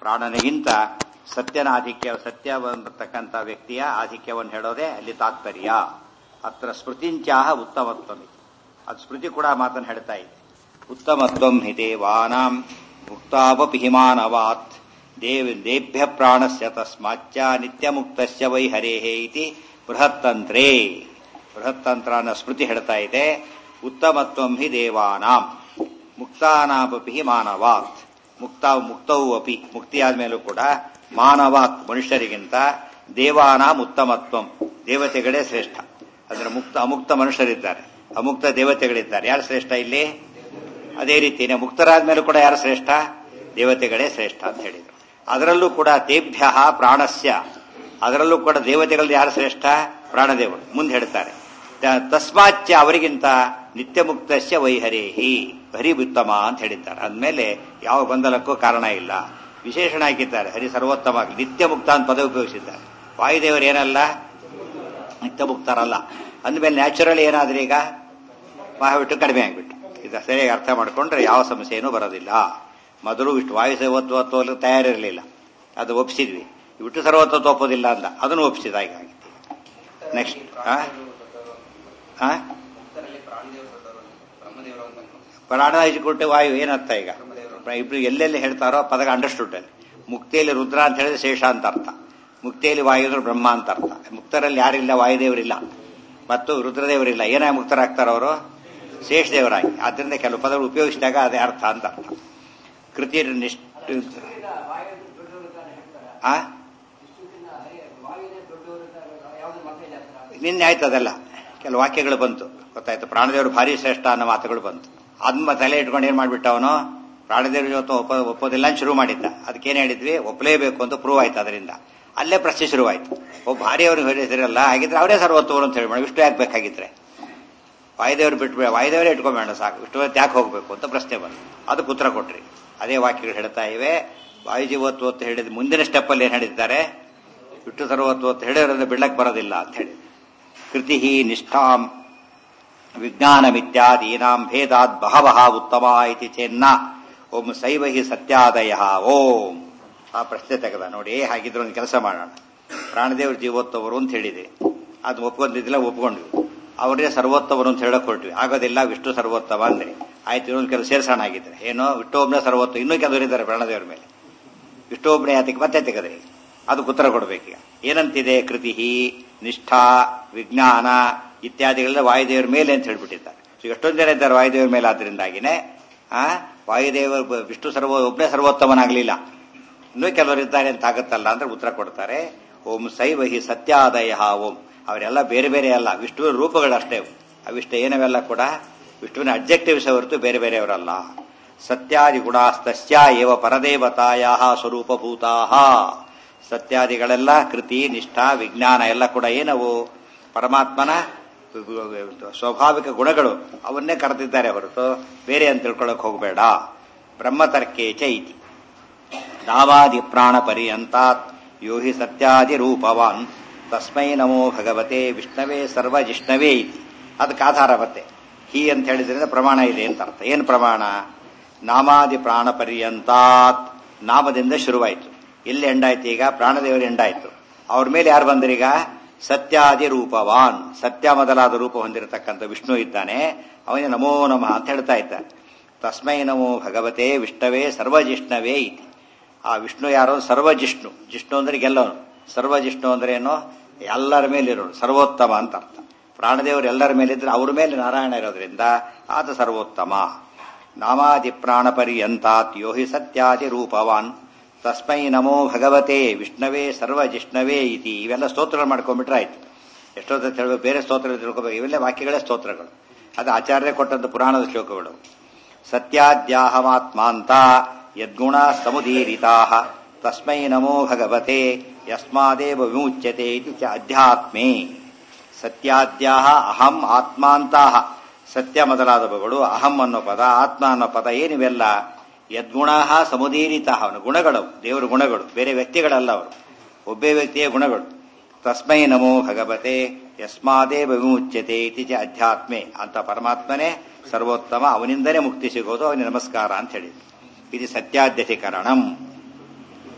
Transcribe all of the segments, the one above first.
ಪ್ರಾಣನಿಗಿಂತ ಸತ್ಯನ ಆಧಿಕ್ಯ ಸತ್ಯ ಬಂದಿರತಕ್ಕಂಥ ವ್ಯಕ್ತಿಯ ಆಧಿಕ್ಯವನ್ನು ಹೇಳೋದೇ ಅಲ್ಲಿ ತಾತ್ಪರ್ಯ ಅತ್ರ ಸ್ಮೃತಿಂಚಾಹ ಉತ್ತಮತ್ವಂ ಅದು ಸ್ಮೃತಿ ಕೂಡ ಮಾತನ್ನು ಹೇಳ್ತಾ ಇದೆ ಉತ್ತಮತ್ವಂ ಹಿ ದೇವಾನಾಂ ಮುಕ್ತಾವಪಿ ಹಿಮಾನವಾತ್ ದೇವ್ ದೇಭ್ಯ ಪ್ರಾಣಸ್ಯ ತಸ್ಮಾಚ್ಚ ನಿತ್ಯಮುಕ್ತಸ್ಯ ವೈ ಹರೇಹೇ ಇತಿ ಬೃಹತ್ತಂತ್ರೇ ಬೃಹತ್ತಂತ್ರ ಅನ್ನೋ ಸ್ಮೃತಿ ಹೇಳ್ತಾ ಇದೆ ಉತ್ತಮತ್ವಂ ಹಿ ದೇವಾನಾಂ ಮುಕ್ತಾನಾಮಪಿ ಮಾನವಾತ್ ಮುಕ್ತ ಮುಕ್ತವೂ ಅಪಿ ಮುಕ್ತಿಯಾದ ಮೇಲೂ ಕೂಡ ಮಾನವಾತ್ ಮನುಷ್ಯರಿಗಿಂತ ದೇವಾನಾಂ ಉತ್ತಮತ್ವಂ ದೇವತೆಗಳೇ ಶ್ರೇಷ್ಠ ಅಂದ್ರೆ ಮುಕ್ತ ಅಮುಕ್ತ ಮನುಷ್ಯರಿದ್ದಾರೆ ಅಮುಕ್ತ ದೇವತೆಗಳಿದ್ದಾರೆ ಯಾರು ಶ್ರೇಷ್ಠ ಇಲ್ಲಿ ಅದೇ ರೀತಿನೇ ಮುಕ್ತರಾದ ಮೇಲೂ ಕೂಡ ಯಾರು ಶ್ರೇಷ್ಠ ದೇವತೆಗಳೇ ಶ್ರೇಷ್ಠ ಅಂತ ಹೇಳಿದರು ಅದರಲ್ಲೂ ಕೂಡ ತೇಭ್ಯ ಪ್ರಾಣಸ್ಯ ಅದರಲ್ಲೂ ಕೂಡ ದೇವತೆಗಳಲ್ಲಿ ಯಾರು ಶ್ರೇಷ್ಠ ಪ್ರಾಣದೇವರು ಮುಂದೆ ಹೇಳ್ತಾರೆ ತ- ತಸ್ಮಾಚ್ಚ ಅವರಿಗಿಂತ ನಿತ್ಯ ಮುಕ್ತಸ್ಯ ವೈಹರೇಹಿ ಹರಿ ಉತ್ತಮ ಅಂತ ಹೇಳಿದ್ದಾರೆ ಅಂದಮೇಲೆ ಯಾವ ಗೊಂದಲಕ್ಕೂ ಕಾರಣ ಇಲ್ಲ ವಿಶೇಷಣ ಹಾಕಿದ್ದಾರೆ ಹರಿ ಸರ್ವೋತ್ತಮ ನಿತ್ಯ ಮುಕ್ತ ಅಂತ ಪದ ಉಪಯೋಗಿಸಿದ್ದಾರೆ ವಾಯುದೇವರು ಏನಲ್ಲ ನಿತ್ಯ ಮುಕ್ತರಲ್ಲ ಅಂದಮೇಲೆ ನ್ಯಾಚುರಲ್ ಏನಾದ್ರೂ ಈಗ ಮಹಾವಿಟ್ಟು ಕಡಿಮೆ ಆಗಿಬಿಟ್ಟು ಇದು ಸರಿಯಾಗಿ ಅರ್ಥ ಮಾಡಿಕೊಂಡ್ರೆ ಯಾವ ಸಮಸ್ಯೆನೂ ಬರೋದಿಲ್ಲ ಮೊದಲು ಇಷ್ಟು ವಾಯು ಸರ್ವತ್ವ ತಯಾರಿರಲಿಲ್ಲ ಅದು ಒಪ್ಪಿಸಿದ್ವಿ ವಿಟ್ಟು ಸರ್ವತ್ವ ಒಪ್ಪೋದಿಲ್ಲ ಅಂತ ಅದನ್ನು ಒಪ್ಪಿಸಿದ ಈಗ ಆಗಿತ್ತು ನೆಕ್ಸ್ಟ್ ಹಾ ಭಕ್ತರಲ್ಲಿ ಪ್ರಾಣದೇವರು ದೊಡ್ಡವರು ಬ್ರಹ್ಮದೇವರು ಅಂತ ಪ್ರಾಣ ಇಟ್ಕೊಟ್ಟು ವಾಯು ಏನರ್ಥ ಈಗ ಇಬ್ರು ಎಲ್ಲೆಲ್ಲಿ ಹೇಳ್ತಾರೋ ಪದಗ ಅಂಡರ್ಸ್ಟುಡ್ ಅಲ್ಲಿ ಮುಕ್ತಿಯಲ್ಲಿ ರುದ್ರ ಅಂತ ಹೇಳಿದ್ರೆ ಶೇಷ ಅಂತ ಅರ್ಥ ಮುಕ್ತಿಯಲ್ಲಿ ವಾಯು ಅಂದ್ರೆ ಬ್ರಹ್ಮ ಅಂತ ಅರ್ಥ ಮುಕ್ತರಲ್ಲಿ ಯಾರಿಲ್ಲ ವಾಯುದೇವರಿಲ್ಲ ಮತ್ತು ರುದ್ರದೇವರಿಲ್ಲ ಏನಾಗಿ ಮುಕ್ತರಾಗ್ತಾರ ಅವರು ಶೇಷದೇವರಾಗಿ ಆದ್ರಿಂದ ಕೆಲವು ಪದಗಳು ಉಪಯೋಗಿಸಿದಾಗ ಅದೇ ಅರ್ಥ ಅಂತ ಅರ್ಥ ಕೃತಿ ನಿಷ್ಠ ಆ ನಿನ್ನೆ ಆಯ್ತು ಅದೆಲ್ಲ ಕೆಲವು ವಾಕ್ಯಗಳು ಬಂತು ಗೊತ್ತಾಯ್ತು ಪ್ರಾಣದೇವರು ಭಾರಿ ಶ್ರೇಷ್ಠ ಅನ್ನೋ ಮಾತುಗಳು ಬಂತು ಅದ್ಮ ತಲೆ ಇಟ್ಕೊಂಡು ಏನ್ ಮಾಡ್ಬಿಟ್ಟ ಅವನು ಪ್ರಾಣದೇವ್ರ ಜೊತೆ ಒಪ್ಪ ಒಪ್ಪೋದಿಲ್ಲ ಅಂತ ಶುರು ಮಾಡಿದ್ದ ಅದಕ್ಕೇನ್ ಹೇಳಿದ್ವಿ ಒಪ್ಪಲೇಬೇಕು ಅಂತ ಪ್ರೂವ್ ಆಯ್ತು ಅದರಿಂದ ಅಲ್ಲೇ ಪ್ರಶ್ನೆ ಶುರುವಾಯ್ತು ಒಬ್ಬ ಭಾರಿ ಅವ್ರಿಗೆ ಹೇಳಿದ್ರಲ್ಲ ಹಾಗಿದ್ರೆ ಅವರೇ ಸರ್ವತ್ತವರು ಅಂತ ಹೇಳಿ ಮಾಡಿ ವಿಷ್ಣು ಯಾಕೆ ಬೇಕಾಗಿದ್ರೆ ವಾಯುದೇವರು ಬಿಟ್ಟು ವಾಯುದೇವರೇ ಇಟ್ಕೊಂಬೇಡ ಸಾಕು ವಿಷ್ಣು ಯಾಕೆ ಹೋಗ್ಬೇಕು ಅಂತ ಪ್ರಶ್ನೆ ಬಂತು ಅದಕ್ಕೆ ಉತ್ತರ ಕೊಟ್ರಿ ಅದೇ ವಾಕ್ಯಗಳು ಹೇಳ್ತಾ ಇವೆ ವಾಯುಜೀವತ್ವ ಅಂತ ಹೇಳಿದ ಮುಂದಿನ ಸ್ಟೆಪ್ ಅಲ್ಲಿ ಏನ್ ಹೇಳಿದ್ದಾರೆ ವಿಷ್ಣು ಸರ್ವತ್ವ ಅಂತ ಹೇಳಿರೋದ್ರೆ ಬಿಡ್ಲಕ್ ಬರೋದಿಲ್ಲ ಅಂತ ಹೇಳಿ ಕೃತಿ ನಿಷ್ಠಾಂ ವಿಜ್ಞಾನಮಿತ್ಯಾದೀನಾಂ ಭೇದಾತ್ ಬಹವಃ ಉತ್ತಮ ಇತಿ ಚೆನ್ನ ಓಂ ಸೈವ ಹಿ ಸತ್ಯಾದಯ ಓಂ ಆ ಪ್ರಶ್ನೆ ತೆಗೆದ ನೋಡಿ ಹಾಗಿದ್ರೆ ಒಂದು ಕೆಲಸ ಮಾಡೋಣ ಪ್ರಾಣದೇವ್ರ ಜೀವೋತ್ತವರು ಅಂತ ಹೇಳಿದೆ ಅದು ಒಪ್ಕೊಂಡಿದ್ದಿಲ್ಲ ಒಪ್ಕೊಂಡ್ವಿ ಅವರೇ ಸರ್ವೋತ್ತವರು ಅಂತ ಹೇಳಕ್ ಹೊರಟ್ವಿ ಆಗೋದಿಲ್ಲ ವಿಷ್ಣು ಸರ್ವೋತ್ತಮ ಅಂದ್ರೆ ಆಯ್ತು ಇನ್ನೊಂದು ಕೆಲವು ಸೇರ್ಸೋಣ ಆಗಿದ್ರೆ ಏನೋ ವಿಷ್ಣುಒಬ್ನೇ ಸರ್ವೋತ್ತ ಇನ್ನೂ ಕೆಲವರು ಇದ್ದಾರೆ ಪ್ರಾಣದೇವ್ರ ಮೇಲೆ ವಿಷ್ಣುಒಬ್ನೇ ಅದಕ್ಕೆ ಮತ್ತೆ ತೆಗೆದ್ರಿ ಅದಕ್ಕೆ ಉತ್ತರ ಕೊಡ್ಬೇಕೀಗ ಏನಂತಿದೆ ಕೃತಿ ನಿಷ್ಠಾ ವಿಜ್ಞಾನ ಇತ್ಯಾದಿಗಳೆಲ್ಲ ವಾಯುದೇವರ ಮೇಲೆ ಅಂತ ಹೇಳ್ಬಿಟ್ಟಿದ್ದಾರೆ ಸೊ ಎಷ್ಟೊಂದು ಜನ ಇದ್ದಾರೆ ವಾಯುದೇವರ ಮೇಲೆ ಆದ್ರಿಂದಾಗಿನೇ ಆ ವಾಯುದೇವ ವಿಷ್ಣು ಸರ್ವ ಒಬ್ಬನೇ ಸರ್ವೋತ್ತಮನಾಗಲಿಲ್ಲ ಇನ್ನೂ ಕೆಲವರು ಇದ್ದಾರೆ ಅಂತ ಆಗುತ್ತಲ್ಲ ಅಂದ್ರೆ ಉತ್ತರ ಕೊಡ್ತಾರೆ ಓಂ ಸೈವ ಹಿ ಸತ್ಯಾದಯ ಓಂ ಅವರೆಲ್ಲ ಬೇರೆ ಬೇರೆ ಅಲ್ಲ ವಿಷ್ಣುವಿನ ರೂಪಗಳಷ್ಟೇ ಅವು. ಅವಿಷ್ಟ ಏನವೆಲ್ಲ ಕೂಡ ವಿಷ್ಣುವಿನ ಅಬ್ಜೆಕ್ಟಿವ್ಸ್ ಹೊರತು ಬೇರೆ ಬೇರೆಯವರಲ್ಲ ಸತ್ಯಾದಿ ಗುಣಾಸ್ತಸ್ಯ ಏವ ಪರದೇವತಾಯ ಸ್ವರೂಪಭೂತಾ ಸತ್ಯಾದಿಗಳೆಲ್ಲ ಕೃತಿ ನಿಷ್ಠಾ ವಿಜ್ಞಾನ ಎಲ್ಲ ಕೂಡ ಏನವು ಪರಮಾತ್ಮನ ಸ್ವಾಭಾವಿಕ ಗುಣಗಳು ಅವನ್ನೇ ಕರೆದಿದ್ದಾರೆ ಹೊರತು ಬೇರೆ ಅಂತ ತಿಳ್ಕೊಳ್ಳಕ್ ಹೋಗಬೇಡ ಬ್ರಹ್ಮತರ್ಕೇ ಚ ಇತಿ ನಾವಾದಿ ಪ್ರಾಣ ಪರ್ಯಂತಾತ್ ಯೋ ಹಿ ಸತ್ಯಾದಿ ರೂಪವಾನ್ ತಸ್ಮೈ ನಮೋ ಭಗವತೆ ವಿಷ್ಣವೇ ಸರ್ವಜಿಷ್ಣವೇ ಇತಿ ಅದಕ್ಕೆ ಆಧಾರ ಮತ್ತೆ ಹಿ ಅಂತ ಹೇಳಿದ್ರಿಂದ ಪ್ರಮಾಣ ಇದೆ ಅಂತ ಅರ್ಥ ಏನು ಪ್ರಮಾಣ ನಾಮಾದಿ ಪ್ರಾಣ ಪರ್ಯಂತಾತ್ ನಾಮದಿಂದ ಶುರುವಾಯಿತು ಎಲ್ಲಿ ಎಂಡಾಯ್ತು ಈಗ ಪ್ರಾಣದೇವರು ಎಂಡಾಯ್ತು ಅವ್ರ ಮೇಲೆ ಯಾರು ಬಂದ್ರೀಗ ಸತ್ಯಾದಿ ರೂಪವಾನ್ ಸತ್ಯ ಮೊದಲಾದ ರೂಪ ಹೊಂದಿರತಕ್ಕಂಥ ವಿಷ್ಣು ಇದ್ದಾನೆ ಅವನಿಗೆ ನಮೋ ನಮಃ ಅಂತ ಹೇಳ್ತಾ ಇದ್ದಾನೆ ತಸ್ಮೈ ನಮೋ ಭಗವತೆ ವಿಷ್ಣವೇ ಸರ್ವಜಿಷ್ಣವೇ ಇತಿ ಆ ವಿಷ್ಣು ಯಾರೋ ಸರ್ವಜಿಷ್ಣು ಜಿಷ್ಣು ಅಂದ್ರೆ ಗೆಲ್ಲವನು ಸರ್ವಜಿಷ್ಣು ಅಂದ್ರೆ ಏನು ಎಲ್ಲರ ಮೇಲಿರೋನು ಸರ್ವೋತ್ತಮ ಅಂತ ಅರ್ಥ ಪ್ರಾಣದೇವರು ಎಲ್ಲರ ಮೇಲಿದ್ರೆ ಅವ್ರ ಮೇಲೆ ನಾರಾಯಣ ಇರೋದ್ರಿಂದ ಆತ ಸರ್ವೋತ್ತಮ ನಾಮಾದಿ ಪ್ರಾಣ ಪರ್ಯಂತಾತ್ ಯೋಹಿ ಸತ್ಯಾದಿ ರೂಪವಾನ್ ತಸ್ಮೈ ನಮೋ ಭಗವತೆ ವಿಷ್ಣವೇ ಸರ್ವಜಿಷ್ಣವೇ ಇತಿ ಇವೆಲ್ಲ ಸ್ತೋತ್ರಗಳು ಮಾಡ್ಕೊಂಡ್ಬಿಟ್ರೆ ಆಯ್ತು ಎಷ್ಟೊತ್ತ ಹೇಳಬೇಕು ಬೇರೆ ಸ್ತೋತ್ರ ತಿಳ್ಕೋಬೇಕು ಇವೆಲ್ಲ ವಾಕ್ಯಗಳೇ ಸ್ತೋತ್ರಗಳು ಅದು ಆಚಾರ್ಯ ಕೊಟ್ಟಂತ ಪುರಾಣದ ಶ್ಲೋಕಗಳು ಸತ್ಯಾದ್ಯಾಹಮಾತ್ಮಾಂತ ಯದ್ಗುಣ ಸಮುದೀರಿತಾ ತಸ್ಮೈ ನಮೋ ಭಗವತೆ ಯಸ್ಮಾದೇವ ವಿಮುಚ್ಯತೆ ಇತಿ ಚ ಅಧ್ಯಾತ್ಮೇ ಸತ್ಯಾದ್ಯಾಹ ಅಹಂ ಆತ್ಮಾಂತಹ ಸತ್ಯ ಮೊದಲಾದವುಗಳು ಅಹಂ ಅನ್ನೋ ಪದ ಆತ್ಮ ಅನ್ನೋ ಪದ ಏನಿವೆಲ್ಲ ಯದ್ಗುಣ ಸಮುದೀರಿತ ಅವನ ಗುಣಗಳು ದೇವರ ಗುಣಗಳು ಬೇರೆ ವ್ಯಕ್ತಿಗಳಲ್ಲ ಅವರು ಒಬ್ಬೇ ವ್ಯಕ್ತಿಯ ಗುಣಗಳು ತಸ್ಮೈ ನಮೋ ಭಗವತೆ ಯಸ್ಮಾದೇವ ವಿಮುಚ್ಯತೆ ಇತಿ ಚ ಅಧ್ಯಾತ್ಮೆ ಅಂತ ಪರಮಾತ್ಮನೇ ಸರ್ವೋತ್ತಮ ಅವನಿಂದನೇ ಮುಕ್ತಿ ಸಿಗೋದು ಅವನಿಗೆ ನಮಸ್ಕಾರ ಅಂತ ಹೇಳಿದ್ರು ಇದು ಸತ್ಯಾಧ್ಯಧಿಕರಣಂ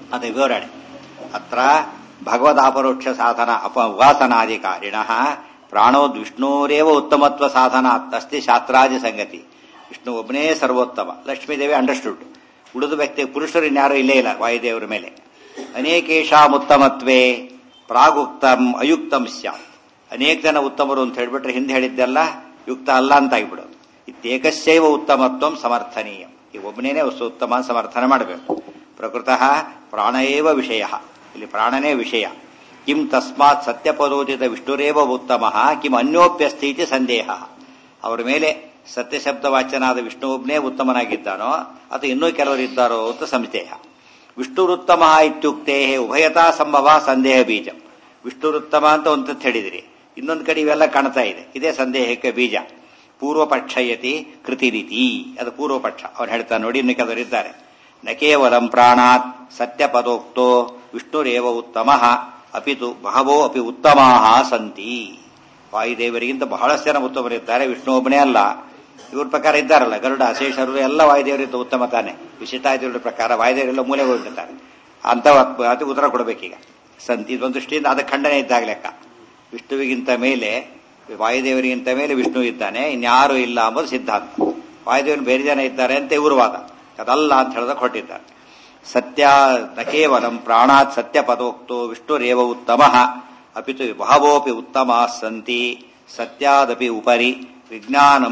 ಅದು ವಿವರಣೆ ಅತ್ರ ಭಗವದಾಪರೋಕ್ಷ ಸಾಧನ ಅಪ ಉಪಾಸನಾಧಿಕಾರಿಣ ಪ್ರಾಣೋದ್ ವಿಷ್ಣುರೇವ ಉತ್ತಮತ್ವ ಸಾಧನ ಅಸ್ತಿ ಶಾಸ್ತ್ರಾದಿ ಸಂಗತಿ ವಿಷ್ಣು ಒಬ್ಬನೇ ಸರ್ವೋತ್ತಮ ಲಕ್ಷ್ಮೀದೇವಿ ಅಂಡರ್ಸ್ಟುಡ್ ಉಳಿದ ವ್ಯಕ್ತಿ ಪುರುಷರು ಇನ್ಯಾರು ಇಲ್ಲೇ ಇಲ್ಲ ವಾಯುದೇವರ ಮೇಲೆ ಅನೇಕೇಶಾಂ ಉತ್ತಮತ್ವೇ ಪ್ರಾಗುಕ್ತಂ ಅಯುಕ್ತಂ ಸ್ಯಾತ್ ಅನೇಕ ಜನ ಉತ್ತಮರು ಅಂತ ಹೇಳ್ಬಿಟ್ರೆ ಹಿಂದೆ ಹೇಳಿದ್ದೆಲ್ಲ ಯುಕ್ತ ಅಲ್ಲ ಅಂತ ಆಗಿಬಿಡೋದು ಇತ್ಯೇಕಸ್ಯೈವ ಉತ್ತಮತ್ವಂ ಸಮರ್ಥನೀಯ ಈ ಒಬ್ಬನೇನೆ ವಸ್ತು ಉತ್ತಮ ಸಮರ್ಥನೆ ಮಾಡಬೇಕು ಪ್ರಕೃತಃ ಪ್ರಾಣ ಏವ ವಿಷಯ ಇಲ್ಲಿ ಪ್ರಾಣನೇ ವಿಷಯ ಕಿಂ ತಸ್ಮಾತ್ ಸತ್ಯಪದೋಚಿತ ವಿಷ್ಣುರೇವ ಉತ್ತಮ ಕಿಂ ಅನ್ಯೋಪ್ಯಸ್ತಿ ಇತಿ ಸಂದೇಹ ಅವರ ಮೇಲೆ ಸತ್ಯಶಬ್ದವಾಚ್ಯನಾದ ವಿಷ್ಣು ಒಬ್ಬನೇ ಉತ್ತಮನಾಗಿದ್ದಾನೋ ಅಥವಾ ಇನ್ನೂ ಕೆಲವರು ಇದ್ದಾರೋ ಅಂತ ಸಂದೇಹ ವಿಷ್ಣುರುತ್ತಮ ಇತ್ಯುಕ್ತೆ ಉಭಯತಾ ಸಂಭವ ಸಂದೇಹ ಬೀಜ ವಿಷ್ಣುರುತ್ತಮ ಅಂತ ಒಂದು ಹೇಳಿದಿರಿ ಇನ್ನೊಂದು ಕಡೆ ಇವೆಲ್ಲ ಕಾಣ್ತಾ ಇದೆ ಇದೇ ಸಂದೇಹಕ್ಕೆ ಬೀಜ ಪೂರ್ವಪಕ್ಷಯತಿ ಕೃತಿರಿತಿ ಅದು ಪೂರ್ವಪಕ್ಷ ಅವ್ರು ಹೇಳ್ತಾರೆ ನೋಡಿ ಇನ್ನು ಕೆಲವರು ಇದ್ದಾರೆ ನ ಕೇವಲಂ ಪ್ರಾಣಾತ್ ಸತ್ಯಪದೋಕ್ತೋ ವಿಷ್ಣುರೇವ ಉತ್ತಮ ಅಪಿತು ಬಹವೋ ಅಪಿ ಉತ್ತಮಾ ಸಂತಿ ವಾಯುದೇವರಿಗಿಂತ ಬಹಳಷ್ಟು ಜನ ಉತ್ತಮರಿದ್ದಾರೆ ವಿಷ್ಣು ಒಬ್ಬನೇ ಅಲ್ಲ ಇವ್ರ ಪ್ರಕಾರ ಇದ್ದಾರಲ್ಲ ಗರುಡ ಶೇಷರು ಎಲ್ಲ ವಾಯುದೇವರಿಂದ ಉತ್ತಮ ತಾನೆ ವಿಶಿಷ್ಟಾಯುಧಗಳ ಪ್ರಕಾರ ವಾಯುದೇವರೆಲ್ಲ ಮೂಲೆ ಹೋಗಿರ್ತಾರೆ ಅಂತ ಅದು ಉತ್ತರ ಕೊಡಬೇಕೀಗ ಸಂತಿ ಇದೊಂದು ದೃಷ್ಟಿಯಿಂದ ಅದಕ್ಕೆ ಖಂಡನೆ ಇದ್ದಾಗ ಲೆಕ್ಕ ವಿಷ್ಣುವಿಗಿಂತ ಮೇಲೆ ವಾಯುದೇವರಿಗಿಂತ ಮೇಲೆ ವಿಷ್ಣು ಇದ್ದಾನೆ ಇನ್ಯಾರು ಇಲ್ಲ ಅಂಬುದು ಸಿದ್ಧಾಂತ ವಾಯುದೇವರು ಬೇರೆ ಜನ ಇದ್ದಾರೆ ಅಂತ ಇವರು ವಾದ ಅದಲ್ಲ ಅಂತ ಹೇಳಿದಾಗ ಹೊರಟಿದ್ದಾರೆ ಸತ್ಯ ನ ಕೇವಲಂ ಪ್ರಾಣಾತ್ ಸತ್ಯ ಪದೋಕ್ತೋ ವಿಷ್ಣುರೇವ ಉತ್ತಮ ಅಪಿತು ಬಹವೋಪಿ ಉತ್ತಮ ಸಂತಿ ಸತ್ಯಾದಪಿ ಉಪರಿ ವಿಜ್ಞಾನಂ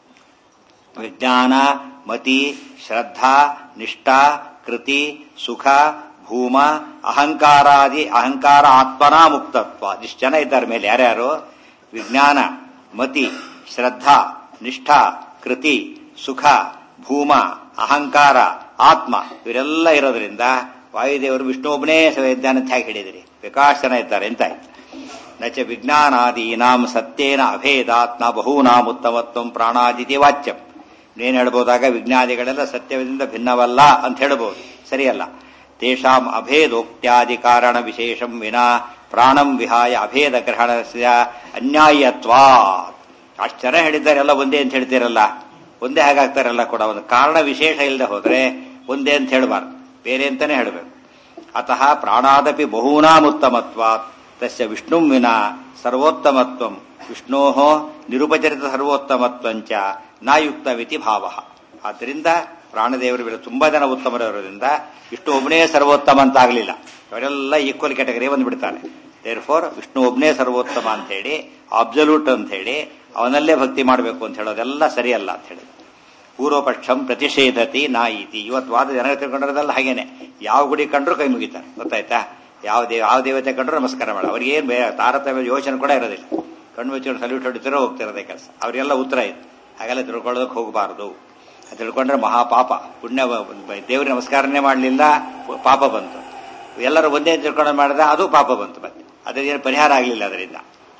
ವಿಜ್ಞಾನ ಮತಿ ಶ್ರದ್ಧಾ ನಿಷ್ಠಾ ಕೃತಿ ಸುಖ ಭೂಮ ಅಹಂಕಾರಾದಿ ಅಹಂಕಾರ ಆತ್ಮನ ಮುಕ್ತತ್ವ ಇಷ್ಟು ಜನ ಇದ್ದಾರೆ ಮೇಲೆ ಯಾರ್ಯಾರು ವಿಜ್ಞಾನ ಮತಿ ಶ್ರದ್ಧಾ ನಿಷ್ಠಾ ಕೃತಿ ಸುಖ ಭೂಮ ಅಹಂಕಾರ ಆತ್ಮ ಇವರೆಲ್ಲ ಇರೋದ್ರಿಂದ ವಾಯುದೇವರು ವಿಷ್ಣು ಒಬ್ಬನೇ ಇದ್ದಾನೆ ಅಂತ ಹೇಗೆ ಹೇಳಿದಿರಿ ವಿಕಾಶ ಜನ ಇದ್ದಾರೆ ಅಂತ ಆಯ್ತು ನಚ ವಿಜ್ಞಾನಾದೀನಾಂ ಸತ್ಯೇನ ಅಭೇದಾತ್ಮ ಬಹೂನಾಂ ಉತ್ತಮತ್ವ ಪ್ರಾಣಾದಿತಿ ವಾಚ್ಯಂ ಏನ್ ಹೇಳ್ಬೋದಾಗ ವಿಜ್ಞಾನಿಗಳೆಲ್ಲ ಸತ್ಯದಿಂದ ಭಿನ್ನವಲ್ಲ ಅಂತ ಹೇಳ್ಬೋದು ಸರಿಯಲ್ಲ ತೇಷಾಂ ಅಭೇದೋಕ್ತ್ಯಾದಿ ಕಾರಣ ವಿಶೇಷಂ ವಿನಾ ಪ್ರಾಣಂ ವಿಹಾಯ ಅಭೇದ ಗ್ರಹಣಸ್ಯ ಅನ್ಯಾಯತ್ವಾ ಅಷ್ಟು ಜನ ಹೇಳಿದ್ದಾರೆ ಎಲ್ಲ ಒಂದೇ ಅಂತ ಹೇಳ್ತೀರಲ್ಲ ಒಂದೇ ಹಾಗಾಗ್ತಾರಲ್ಲ ಕೂಡ ಒಂದು ಕಾರಣ ವಿಶೇಷ ಇಲ್ಲದೆ ಹೋದ್ರೆ ಒಂದೇ ಅಂತ ಹೇಳಬಾರ್ದು ಬೇರೆ ಅಂತಾನೆ ಹೇಳಬೇಕು ಅತಃ ಪ್ರಾಣಾದಪಿ ಬಹೂನಾಮುತ್ತಮತ್ವಾತ್ ತಸ್ಯ ವಿಷ್ಣುಂ ವಿನಾ ಸರ್ವೋತ್ತಮತ್ವಂ ವಿಷ್ಣೋ ನಿರುಪಚರಿತ ಸರ್ವೋತ್ತಮತ್ವಂಚ ನಾಯುಕ್ತವಿತಿ ಭಾವ ಆದ್ದರಿಂದ ಪ್ರಾಣದೇವರ ಮೇಲೆ ತುಂಬಾ ಜನ ಉತ್ತಮರಿರೋದ್ರಿಂದ ವಿಷ್ಣು ಒಬ್ಬನೇ ಸರ್ವೋತ್ತಮ ಅಂತ ಆಗಲಿಲ್ಲ ಅವರೆಲ್ಲ ಈಕ್ವಲ್ ಕ್ಯಾಟಗರಿ ಬಂದ್ಬಿಡ್ತಾನೆ ದೇರ್ ಫೋರ್ ವಿಷ್ಣು ಒಬ್ಬನೇ ಸರ್ವೋತ್ತಮ ಅಂತ ಹೇಳಿ ಅಬ್ಸಲ್ಯೂಟ್ ಅಂತ ಹೇಳಿ ಅವನಲ್ಲೇ ಭಕ್ತಿ ಮಾಡಬೇಕು ಅಂತ ಹೇಳೋದೆಲ್ಲ ಸರಿಯಲ್ಲ ಅಂತ ಹೇಳಿ ಪೂರ್ವಪಕ್ಷಂ ಪ್ರತಿಷೇಧತಿ ನಾಯಿತಿ ಇವತ್ತು ವಾದ ಜನ ತಿಳ್ಕೊಂಡಿರೋದಲ್ಲ ಹಾಗೇನೆ ಯಾವ ಗುಡಿ ಕಂಡ್ರು ಕೈ ಮುಗಿತಾರೆ ಗೊತ್ತಾಯ್ತಾ ಯಾವ ದೇವ ಯಾವ ದೇವತೆ ಕಂಡ್ರು ನಮಸ್ಕಾರ ಮಾಡ ಅವ್ರಿಗೆ ಏನ್ ತಾರತಮ್ಯ ಯೋಚನೆ ಕೂಡ ಇರೋದಿಲ್ಲ ಕಣ್ಣು ಮುಚ್ಚಿಕೊಂಡು ಸಲ್ಯೂಟ್ ಹೊಡಿತಿರೋ ಹೋಗ್ತಿರೋದೇ ಕೆಲಸ ಅವರಿಗೆಲ್ಲ ಉತ್ತರ ಇದೆ ಹಾಗೆಲ್ಲ ತಿಳ್ಕೊಳ್ಳೋದಕ್ಕೆ ಹೋಗಬಾರದು ತಿಳ್ಕೊಂಡ್ರೆ ಮಹಾಪಾಪ ಪುಣ್ಯ ದೇವ್ರಿಗೆ ನಮಸ್ಕಾರನೇ ಮಾಡಲಿಲ್ಲ ಪಾಪ ಬಂತು ಎಲ್ಲರೂ ಒಂದೇ ತಿಳ್ಕೊಂಡು ಮಾಡಿದ್ರೆ ಅದು ಪಾಪ ಬಂತು ಮತ್ತೆ ಅದರೇನು ಪರಿಹಾರ ಆಗಲಿಲ್ಲ ಅದರಿಂದ